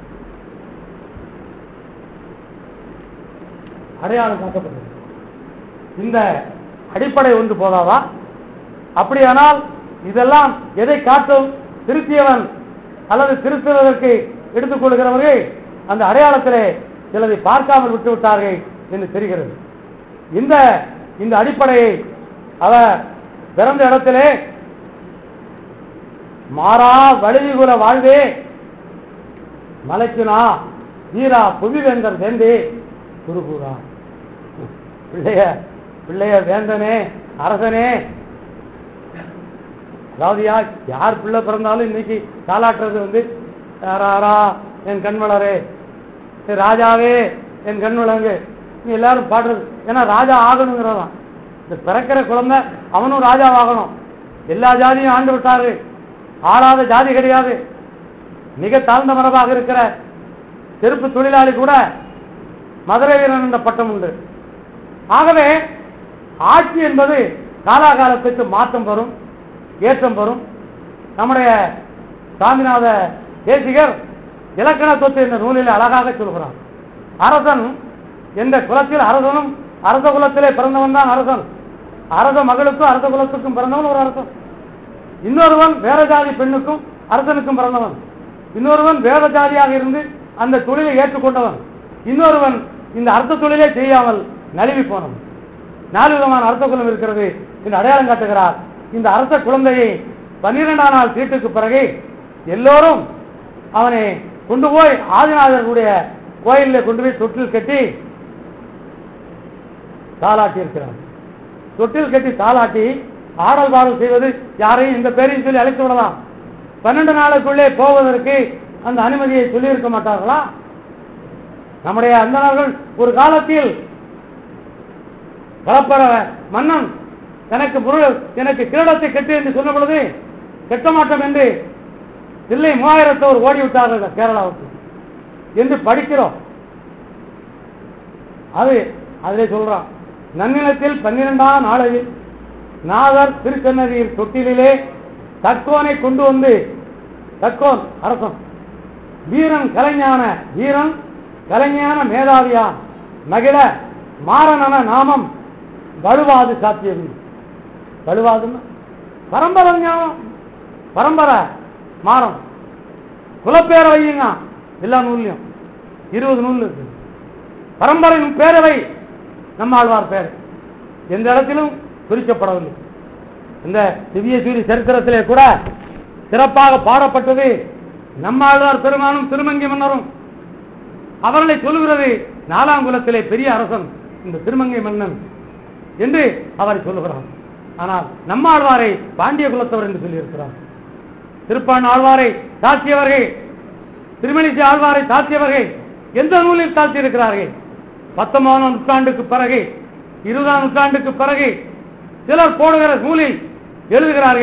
அடையாளம் காட்டப்பட்டது இந்த அடிப்படை ஒன்று போதாதா அப்படியானால் இதெல்லாம் எதை காட்டும் திருத்தியவன் அல்லது திருத்துவதற்கு எடுத்துக் கொள்கிறவர்கள் அந்த அடையாளத்திலே சிலதை பார்க்காமல் விட்டு விட்டார்கள் என்று தெரிகிறது இந்த இந்த அடிப்படையை அவர் பிறந்த இடத்திலே மாறா வழிகுல வாழ்வே மலைக்குனா வீரா புவிவேந்தர் வேந்தே குருகூரா பிள்ளைய பிள்ளைய வேந்தனே அரசனே அதாவது யார் யார் பிள்ளை பிறந்தாலும் இன்னைக்கு தாளாட்டுறது வந்து யாராரா என் கண்வளரே ஏ ராஜாவே என் கண்வளங்கு நீ எல்லாரும் பாடுறது ஏன்னா ராஜா ஆகணுங்கிறதான் இந்த பிறக்கிற குழந்தை அவனும் ராஜாவாகணும் எல்லா ஜாதியும் ஆண்டு விட்டாரு ஆளாத ஜாதி கிடையாது மிக தாழ்ந்த மரபாக இருக்கிற செருப்பு தொழிலாளி கூட மதுரை வீரன் என்ற பட்டம் உண்டு ஆகவே ஆட்சி என்பது காலாகாலத்துக்கு மாற்றம் வரும் ஏற்றம் வரும் நம்முடைய சாமிநாத தேசிகர் இலக்கண சொத்து என்ற நூலில் அழகாக சொல்கிறார் அரசன் என்ற குலத்தில் அரசனும் அரச குலத்திலே பிறந்தவன் தான் அரசன் அரச மகளுக்கும் அரச குலத்துக்கும் பிறந்தவன் ஒரு அரசன் இன்னொருவன் வேற ஜாதி பெண்ணுக்கும் அரசனுக்கும் பிறந்தவன் இன்னொருவன் வேற ஜாதியாக இருந்து அந்த தொழிலை ஏற்றுக்கொண்டவன் இன்னொருவன் இந்த அர்த்த தொழிலே செய்யாமல் நழுவி போனவன் நாலு விதமான அரச குலம் இருக்கிறது என்று அடையாளம் காட்டுகிறார் இந்த அரச குழந்தையை பன்னிரெண்டாம் நாள் தீட்டுக்கு பிறகு எல்லோரும் அவனை கொண்டு போய் ஆதிநாதருடைய கோயிலில் கொண்டு போய் தொட்டில் கட்டி தாலாட்டி இருக்கிறார் தொட்டில் கட்டி தாலாட்டி ஆடல் பாடல் செய்வது யாரையும் இந்த பேரையும் சொல்லி அழைத்து விடலாம் பன்னெண்டு நாளுக்குள்ளே போவதற்கு அந்த அனுமதியை சொல்லியிருக்க மாட்டார்களா நம்முடைய அந்தணர்கள் ஒரு காலத்தில் கலப்பர மன்னன் எனக்கு முருள் எனக்கு கிரீடத்தை கட்டு என்று சொன்ன பொழுது கட்ட மாட்டோம் என்று இல்லை மூவாயிரத்தோர் ஓடிவிட்டார்கள் கேரளாவுக்கு என்று படிக்கிறோம் அது அதிலே சொல்றான் நன்னிலத்தில் பன்னிரெண்டாம் நாளில் நாகர் திருச்சன்னதியில் தொட்டிலே தக்கோனை கொண்டு வந்து தக்கோன் அரசன் வீரன் கலைஞான வீரன் கலைஞான மேதாவியான் மகிழ மாறனன நாமம் வலுவாது சாத்தியது வலுவாதுன்னா பரம்பரை ஞானம் பரம்பரை மாறம் குலப்பேரை வையுங்க எல்லா நூல்லையும் இருபது நூல் இருக்கு பரம்பரை பேரவை நம்மாழ்வார் பேர் எந்த இடத்திலும் குறிக்கப்படவில்லை இந்த திவ்ய சூரி சரித்திரத்திலே கூட சிறப்பாக பாடப்பட்டது நம்மாழ்வார் பெருமானும் திருமங்கி மன்னரும் அவர்களை சொல்லுகிறது நாலாம் குலத்திலே பெரிய அரசன் இந்த திருமங்கை மன்னன் என்று அவரை சொல்லுகிறார் ஆனால் நம்மாழ்வாரை பாண்டிய குலத்தவர் என்று சொல்லியிருக்கிறார் திருப்பான் ஆழ்வாரை தாக்கியவர்கள் திருமணிசி ஆழ்வாரை தாக்கியவர்கள் எந்த நூலில் தாக்கியிருக்கிறார்கள் பத்தொன்பதாம் நூற்றாண்டுக்கு பிறகு இருபதாம் நூற்றாண்டுக்கு பிறகு சிலர் போடுகிற நூலில் எழுதுகிறார்கள்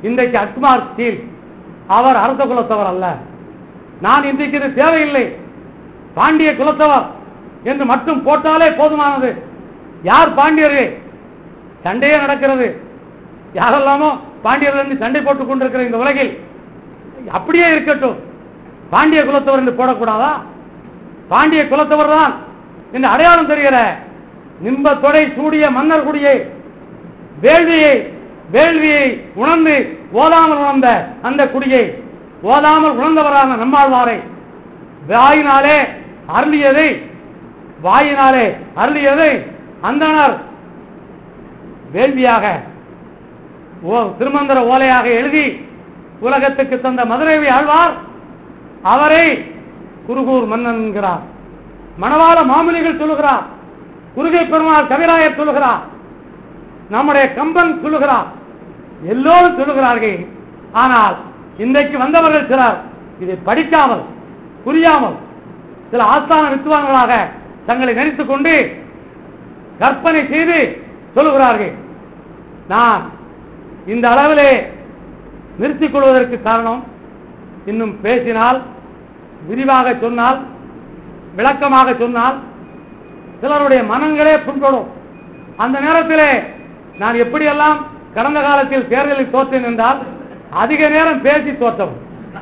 இன்றைக்கு அக்மார் ஸ்டீல் அவர் அரச குலத்தவர் அல்ல நான் இன்றைக்கு இது தேவையில்லை பாண்டிய குலத்தவர் என்று மட்டும் போட்டாலே போதுமானது யார் பாண்டியரு சண்டையே நடக்கிறது யாரெல்லாமோ பாண்டியர்கள் என்று சண்டை போட்டுக் கொண்டிருக்கிற இந்த உலகில் அப்படியே இருக்கட்டும் பாண்டிய குலத்தவர் என்று போடக்கூடாதா பாண்டிய குலத்தவர் தான் என்று அடையாளம் தெரிகிற நிம்ப தொடை சூடிய மன்னர் குடியை வேள்வியை வேள்வியை உணர்ந்து ஓதாமல் உணர்ந்த அந்த குடியை ஓதாமல் உணர்ந்தவரான நம்மாழ்வாரை வாயினாலே அருளியதை வாயினாலே அருளியதை அந்தனர் வேள்வியாக ஓ திருமந்திர ஓலையாக எழுதி உலகத்துக்கு தந்த மதுரைவி ஆழ்வார் அவரை குருகூர் மன்னன் என்கிறார் மணவாள மாமுனிகள் சொல்லுகிறார் குருகை பெருமாள் கவிராயர் சொல்லுகிறார் நம்முடைய கம்பன் சொல்லுகிறார் எல்லோரும் சொல்லுகிறார்கள் ஆனால் இன்றைக்கு வந்தவர்கள் சிலர் இதை படிக்காமல் புரியாமல் சில ஆஸ்தான வித்துவான்களாக தங்களை நினைத்துக் கொண்டு கற்பனை செய்து சொல்லுகிறார்கள் நான் இந்த அளவிலே நிறுத்திக் கொள்வதற்கு காரணம் இன்னும் பேசினால் விரிவாக சொன்னால் விளக்கமாக சொன்னால் சிலருடைய மனங்களே புண்படும் அந்த நேரத்திலே நான் எப்படியெல்லாம் கடந்த காலத்தில் தேர்தலில் தோற்றேன் என்றால் அதிக நேரம் பேசி தோற்றவன்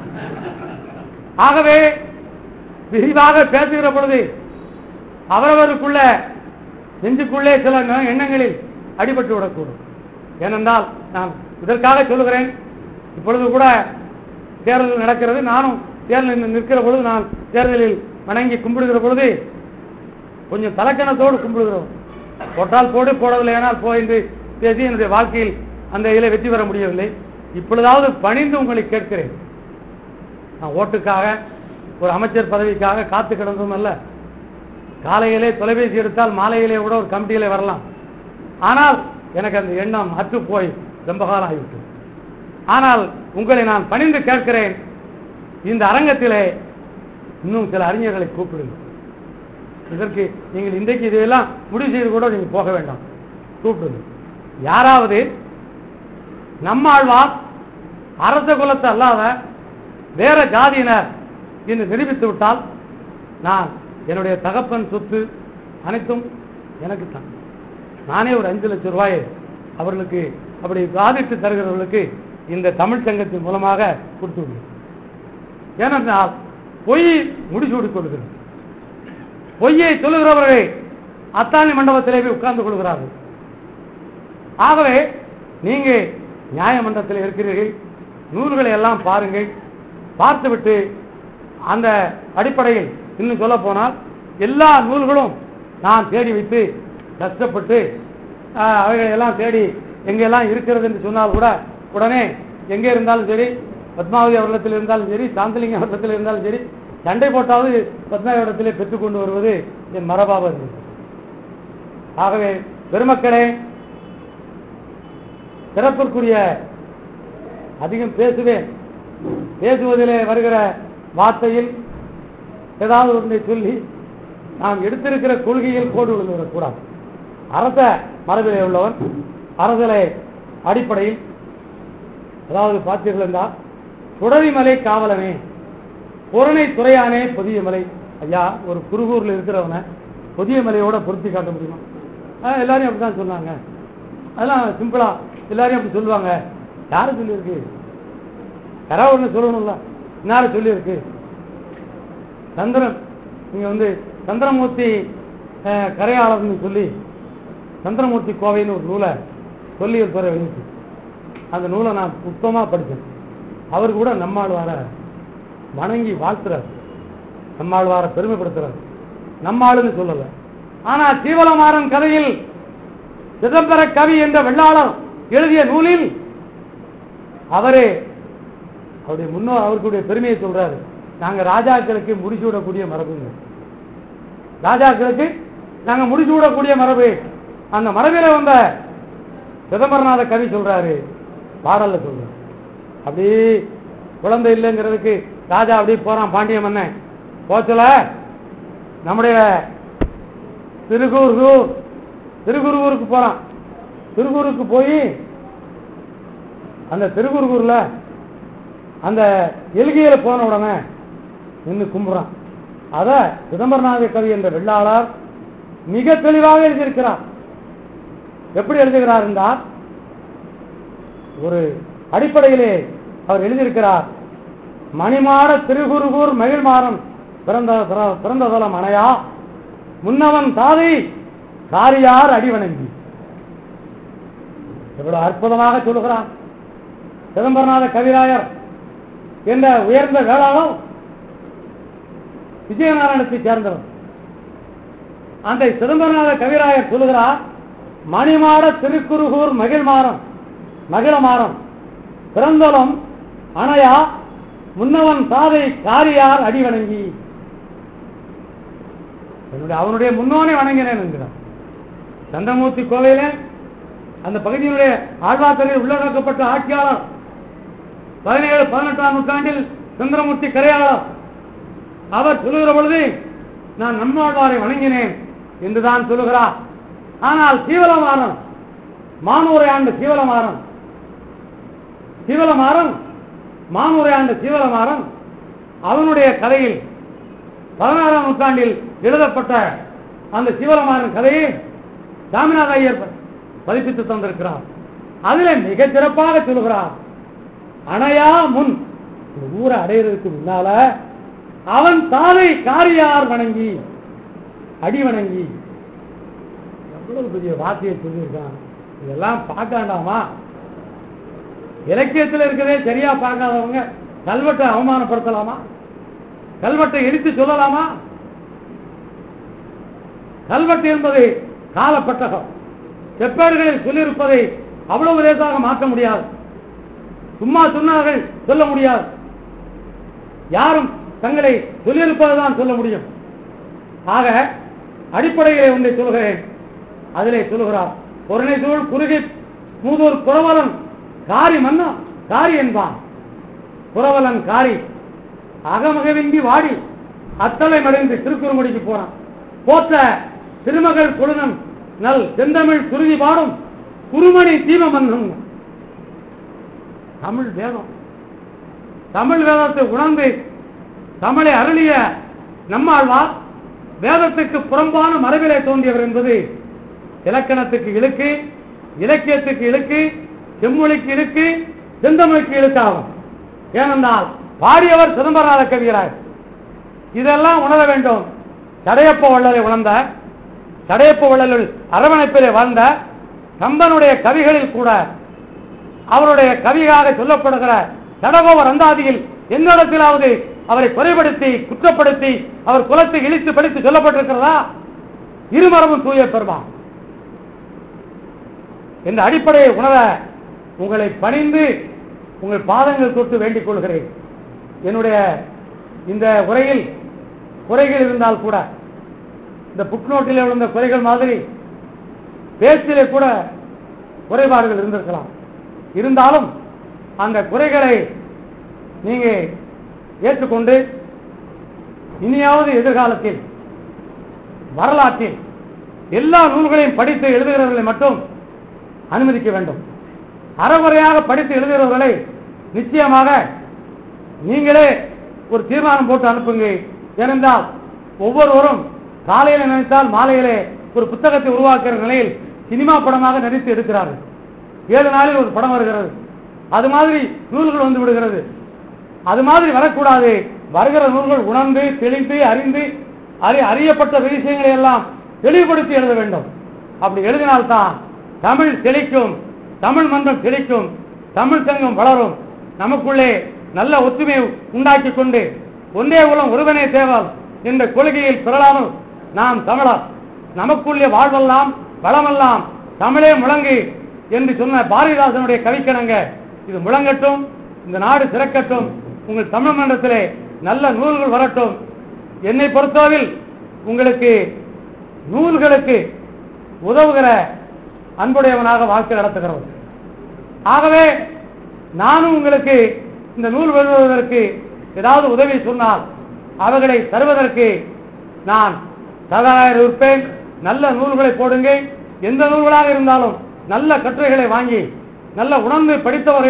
ஆகவே விரிவாக பேசுகிற பொழுது அவரவருக்குள்ள நெஞ்சுக்குள்ளே சில ந- எண்ணங்களில் அடிபட்டு விடக்கூடும் ஏனென்றால் நான் இதற்காக சொல்லுகிறேன் இப்பொழுது கூட தேர்தல் நடக்கிறது நானும் தேர்தலில் நிற்கிற பொழுது நான் தேர்தலில் வணங்கி கும்பிடுகிற பொழுது கொஞ்சம் தலக்கணத்தோடு கும்பிடுகிறோம் போட்டால் போடு போடவில்லை ஆனால் போ என்று பேசி என்னுடைய வாழ்க்கையில் அந்த இதில் வெற்றி பெற முடியவில்லை இப்பொழுதாவது பணிந்து உங்களை கேட்கிறேன் நான் ஓட்டுக்காக ஒரு அமைச்சர் பதவிக்காக காத்து கிடந்ததும் அல்ல காலையிலே தொலைபேசி எடுத்தால் மாலையிலே கூட ஒரு கமிட்டியிலே வரலாம் ஆனால் எனக்கு அந்த எண்ணம் அற்று போய் ரொம்ப காலம் ஆகிவிட்டது ஆனால் உங்களை நான் பணிந்து கேட்கிறேன் இந்த அரங்கத்திலே இன்னும் சில அறிஞர்களை கூப்பிடுங்க இதற்கு நீங்கள் இன்றைக்கு இதையெல்லாம் முடிவு செய்து கூட நீங்க போக வேண்டாம் கூப்பிடுங்க யாராவது நம்மாழ்வார் அரச குலத்தை அல்லாத வேற ஜாதியினர் என்று நிரூபித்து விட்டால் நான் என்னுடைய தகப்பன் சொத்து அனைத்தும் எனக்கு தான் நானே ஒரு அஞ்சு லட்சம் ரூபாயை அவர்களுக்கு அப்படி சாதித்து தருகிறவர்களுக்கு இந்த தமிழ் சங்கத்தின் மூலமாக கொடுத்து விடுவேன் ஏனென்றால் பொய் முடிசூடிக் கொள்கிறது பொய்யை சொல்லுகிறவர்கள் அத்தாணி மண்டபத்திலே போய் உட்கார்ந்து கொள்கிறார்கள் ஆகவே நீங்க நியாய மன்றத்தில் இருக்கிறீர்கள் நூல்களை எல்லாம் பாருங்கள் பார்த்துவிட்டு அந்த அடிப்படையில் இன்னும் சொல்ல போனால் எல்லா நூல்களும் நான் தேடி வைத்து கஷ்டப்பட்டு ஆஹ், அவைகளை எல்லாம் தேடி எங்கெல்லாம் இருக்கிறது என்று சொன்னால் கூட உடனே எங்கே இருந்தாலும் சரி பத்மாவதி அவர்களிடத்தில் இருந்தாலும் சரி சாந்தலிங்க அவர்களிடத்தில் இருந்தாலும் சரி சண்டை போட்டாவது பத்மாவதி இடத்திலே பெற்றுக்கொண்டு வருவது என் மரபாக இருந்தது ஆகவே பெருமக்களே சிறப்பிற்குரிய அதிகம் பேசுவேன் பேசுவதிலே வருகிற வார்த்தையில் ஏதாவது ஒன்றை சொல்லி நாம் எடுத்திருக்கிற கொள்கையில் கோடு விழுந்துவிடக்கூடாது அரச மரபிலே உள்ளவன் அரசலை அடிப்படையில் அதாவது பார்த்தீர்கள் என்றால் சுடரிமலை காவலனே புறணை துறையானே புதிய மலை ஐயா ஒரு குருகூர்ல இருக்கிறவனை புதிய மலையோட பொருத்தி காட்ட முடியுமா ஆ, எல்லாரையும் அப்படிதான் சொன்னாங்க அதெல்லாம் சிம்பிளா எல்லாரையும் அப்படி சொல்லுவாங்க யாரு சொல்லியிருக்கு யாராவது ஒண்ணு சொல்லணும்ல இன்னார சொல்லியிருக்கு சந்திரன் நீங்க வந்து சந்திரமூர்த்தி அஹ், கரையாளர்னு சொல்லி சந்திரமூர்த்தி கோவைன்னு ஒரு நூலை சொல்லியல் பெற வெளியிட்டு அந்த நூலை நான் சுத்தமா படித்தேன் அவர் கூட நம்மாழ்வார வணங்கி வாழ்த்துறார் நம்மாழ்வார பெருமைப்படுத்துறார் நம்மாளுன்னு சொல்லல ஆனா சீவலமாறன் கதையில் சிதம்பர கவி என்ற வெள்ளாளர் எழுதிய நூலில் அவரே அவருடைய முன்னோர் அவர்களுடைய பெருமையை சொல்றாரு நாங்க ராஜாக்களுக்கு முடிசூடக்கூடிய மரபுங்க ராஜாக்களுக்கு நாங்க முடிசூடக்கூடிய மரபு அந்த மரபில வந்த சிதம்பரநாத கவி சொல்றாரு பாடல்ல சொல்றாரு அப்படியே குழந்தை இல்லைங்கிறதுக்கு ராஜா அப்படியே போறான் பாண்டிய மன்னன் போச்சல நம்முடைய திருக்கூர் திருக்குருவூருக்கு போறான் திருக்கூருக்கு போய் அந்த திருக்குறுகூர்ல அந்த எல்கையில போன உடனே நின்று கும்பிடுறான் அத சிதம்பரநாத கவி என்ற வெள்ளாளர் மிக தெளிவாக எழுதியிருக்கிறார் எப்படி எழுதுகிறார் என்றால் ஒரு அடிப்படையிலே அவர் எழுதியிருக்கிறார் மணிமாட திருகுருகூர் மகிழ்மாறன் பிறந்த பிற- பிறந்த தலம் அணையா முன்னவன் தாதை காரியார் அடிவணங்கி எவ்வளவு அற்புதமாக சொல்லுகிறான் சிதம்பரநாத கவிராயர் என்ற உயர்ந்த வேளாளம் விஜயநாராயணத்தை சேர்ந்தவர் அந்த சிதம்பரநாத கவிராயர் சொல்லுகிறார் மணிமாட திருக்குறுகூர் மகிழ்மாறன் மகிழமாறன் பிறந்தலம் அணையா முன்னவன் தாதை காரியார் அடி வணங்கி என்னுடைய அவனுடைய முன்னோனை வணங்கினேன் என்கிறார் சந்திரமூர்த்தி கோவையில அந்த பகுதியினுடைய ஆழ்வார்க்கரையில் உள்ளடக்கப்பட்ட ஆட்சியாளர் பதினேழு பதினெட்டாம் நூற்றாண்டில் சந்திரமூர்த்தி கரையாளர் அவர் சொல்லுகிற பொழுது நான் நம்மாழ்வாரை வணங்கினேன் என்றுதான் சொல்லுகிறார் ஆனால் சீவலமாறன் மானூரை ஆண்டு சீவலமாறன் சீவலமாறன் மானூரை ஆண்டு சீவலமாறன் அவனுடைய கதையில் பதினாறாம் நூற்றாண்டில் எழுதப்பட்ட அந்த சீவலமாறன் கதையை சாமிநாத ஐயர் பதிப்பித்து தந்திருக்கிறார் அதிலே மிகச் சிறப்பாக சொல்லுகிறார் அணையா முன் இந்த ஊரை அடையிறதுக்கு முன்னால அவன் தாதை காரியார் வணங்கி அடி வணங்கி எவ்வளவு பெரிய வார்த்தையை சொல்லியிருக்கான் இதெல்லாம் பார்க்காண்டாமா இலக்கியத்தில் இருக்கிறதே சரியா பார்க்காதவங்க கல்வெட்டை அவமானப்படுத்தலாமா கல்வெட்டை எரித்து சொல்லலாமா கல்வெட்டு என்பது காலப்பட்டகம் செப்பேடுகளில் சொல்லியிருப்பதை அவ்வளவு லேசாக மாற்ற முடியாது சும்மா சொன்னார்கள் சொல்ல முடியாது யாரும் தங்களை சொல்லியிருப்பதுதான் சொல்ல முடியும் ஆக அடிப்படையிலே ஒன்றை சொல்கிறேன் அதிலே சொல்லுகிறார் பொருளை சூழ் குறுகி மூதூர் புறவலன் காரி மன்னா காரி என்பான் புறவலன் காரி அகமகவின்றி வாடி அத்தலை மறைந்து திருக்குறுங்குடிக்கு போறான் போற்ற திருமகள் கொழுனன் நல் செந்தமிழ் குருதி பாடும் குருமணி தீபமன்னன் தமிழ் வேதம் தமிழ் வேதத்தை உணர்ந்து தமிழை அருளிய நம்மாழ்வார் வேதத்துக்கு புறம்பான மரபிலே தோன்றியவர் என்பது இலக்கணத்துக்கு இழுக்கு இலக்கியத்துக்கு இழுக்கு செம்மொழிக்கு இழுக்கு செந்தமிழுக்கு இழுக்காகும் ஏனென்றால் பாடியவர் சிதம்பரநாத கவியராய் இதெல்லாம் உணர வேண்டும் தடையப்ப வள்ளலை உணர்ந்த தடையப்ப வள்ளலில் அரவணைப்பிலே வாழ்ந்த கம்பனுடைய கவிகளில் கூட அவருடைய கவியாக சொல்லப்படுகிற தடகோவர் அந்தாதியில் என்னிடத்திலாவது அவரை குறைபடுத்தி குற்றப்படுத்தி அவர் குலத்தை இழித்து படித்து சொல்லப்பட்டிருக்கிறதா இருமரமும் தூய பெருமான் என்ற அடிப்படையை உணர உங்களை பணிந்து உங்கள் பாதங்கள் தொட்டு வேண்டிக் கொள்கிறேன் என்னுடைய இந்த உரையில் குறைகள் இருந்தால் கூட இந்த புக்நோட்டில் விழுந்த குறைகள் மாதிரி பேச்சிலே கூட குறைபாடுகள் இருந்திருக்கலாம் இருந்தாலும் அந்த குறைகளை நீங்க ஏற்றுக்கொண்டு இனியாவது எதிர்காலத்தில் வரலாற்றில் எல்லா நூல்களையும் படித்து எழுதுகிறவர்களை மட்டும் அனுமதிக்க வேண்டும் அறகுறையாக படித்து எழுதுகிறவர்களை நிச்சயமாக நீங்களே ஒரு தீர்மானம் போட்டு அனுப்புங்க ஏனென்றால் ஒவ்வொருவரும் காலையில நினைத்தால் மாலையிலே ஒரு புத்தகத்தை உருவாக்குகிற நிலையில் சினிமா படமாக நடித்து எடுக்கிறார்கள் ஏழு நாளில் ஒரு படம் வருகிறது அது மாதிரி நூல்கள் வந்து விடுகிறது அது மாதிரி வரக்கூடாது வருகிற நூல்கள் உணர்ந்து தெளிந்து அறிந்து அறி அறியப்பட்ட விஷயங்களை எல்லாம் தெளிவுபடுத்தி எழுத வேண்டும் அப்படி எழுதினால்தான் தமிழ் செழிக்கும் தமிழ் மன்றம் செழிக்கும் தமிழ் சங்கம் வளரும் நமக்குள்ளே நல்ல ஒற்றுமையை உண்டாக்கி கொண்டு ஒன்றே குலம் ஒருவனே தேவல் என்ற கொள்கையில் பிறலாமல் நாம் தமிழர் நமக்குள்ளே வாழ்வெல்லாம் வளமெல்லாம் தமிழே முழங்கு என்று சொன்ன பாரதிதாசனுடைய கவிக்கணங்க இது முழங்கட்டும் இந்த நாடு சிறக்கட்டும் உங்கள் தமிழ் மன்றத்திலே நல்ல நூல்கள் வரட்டும் என்னை பொறுத்தளவில் உங்களுக்கு நூல்களுக்கு உதவுகிற அன்புடையவனாக வாழ்க்கை நடத்துகிறவன் ஆகவே நானும் உங்களுக்கு இந்த நூல் வெளிவருவதற்கு ஏதாவது உதவி சொன்னால் அவர்களை தருவதற்கு நான் தயாராக இருப்பேன் நல்ல நூல்களை போடுங்க எந்த நூல்களாக இருந்தாலும் நல்ல கட்டுரைகளை வாங்கி நல்ல உணர்ந்து படித்தவர்கள்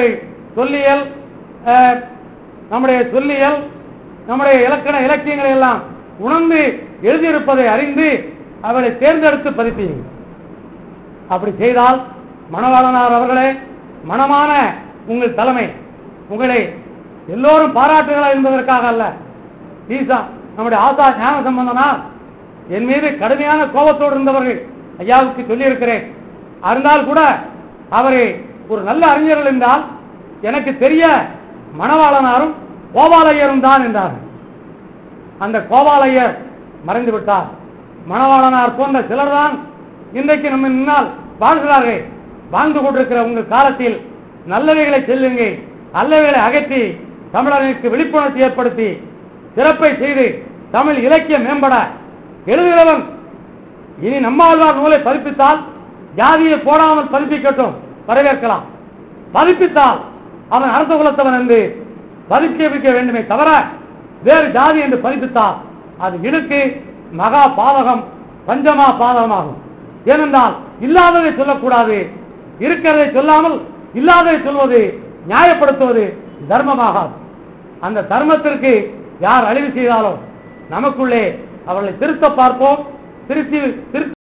சொல்லியல் அஹ், நம்முடைய சொல்லியல் நம்முடைய இலக்கண இலக்கியங்களை எல்லாம் உணர்ந்து எழுதியிருப்பதை அறிந்து அவளை தேர்ந்தெடுத்து பதிப்பீங்க அப்படி செய்தால் மணவாளனார் அவர்களே மனமான உங்கள் தலைமை உங்களை எல்லோரும் பாராட்டுகளா என்பதற்காக அல்ல ஈசா நம்முடைய ஆசா ஞான சம்பந்தனார் என் மீது கடுமையான கோபத்தோடு இருந்தவர்கள் ஐயாவுக்கு சொல்லியிருக்கிறேன் அறிந்தால் கூட அவரை ஒரு நல்ல அறிஞர்கள் என்றால் எனக்கு தெரிய மணவாளனாரும் கோபாலையரும் தான் என்றார்கள் அந்த கோபாலையர் மறைந்து விட்டார் மணவாளனார் போன்ற சிலர்தான் இன்றைக்கு நம்ம முன்னால் வாழ்கிறார்கள் வாழ்ந்து கொண்டிருக்கிற உங்கள் காலத்தில் நல்லவைகளை செல்லுங்க நல்லவைகளை அகற்றி தமிழர்களுக்கு விழிப்புணர்ச்சி ஏற்படுத்தி சிறப்பை செய்து தமிழ் இலக்கியம் மேம்பட எழுதுகிறவன் இனி நம்மாழ்வார் நூலை பதிப்பித்தால் ஜாதியை போடாமல் பதிப்பிக்கட்டும் வரவேற்கலாம் பதிப்பித்தால் அவன் அரச குலத்தவன் என்று பதிப்பிக்க வேண்டுமே தவிர வேறு ஜாதி என்று பதிப்பித்தால் அது இடுக்கு மகா பாதகம் பஞ்சமா பாதகமாகும் ஏனென்றால் இல்லாததை சொல்லக்கூடாது இருக்கிறதை சொல்லாமல் இல்லாததை சொல்வது நியாயப்படுத்துவது தர்மமாகாது அந்த தர்மத்திற்கு யார் அழிவு செய்தாலும் நமக்குள்ளே அவர்களை திருத்த பார்ப்போம் திருத்தி திருத்தி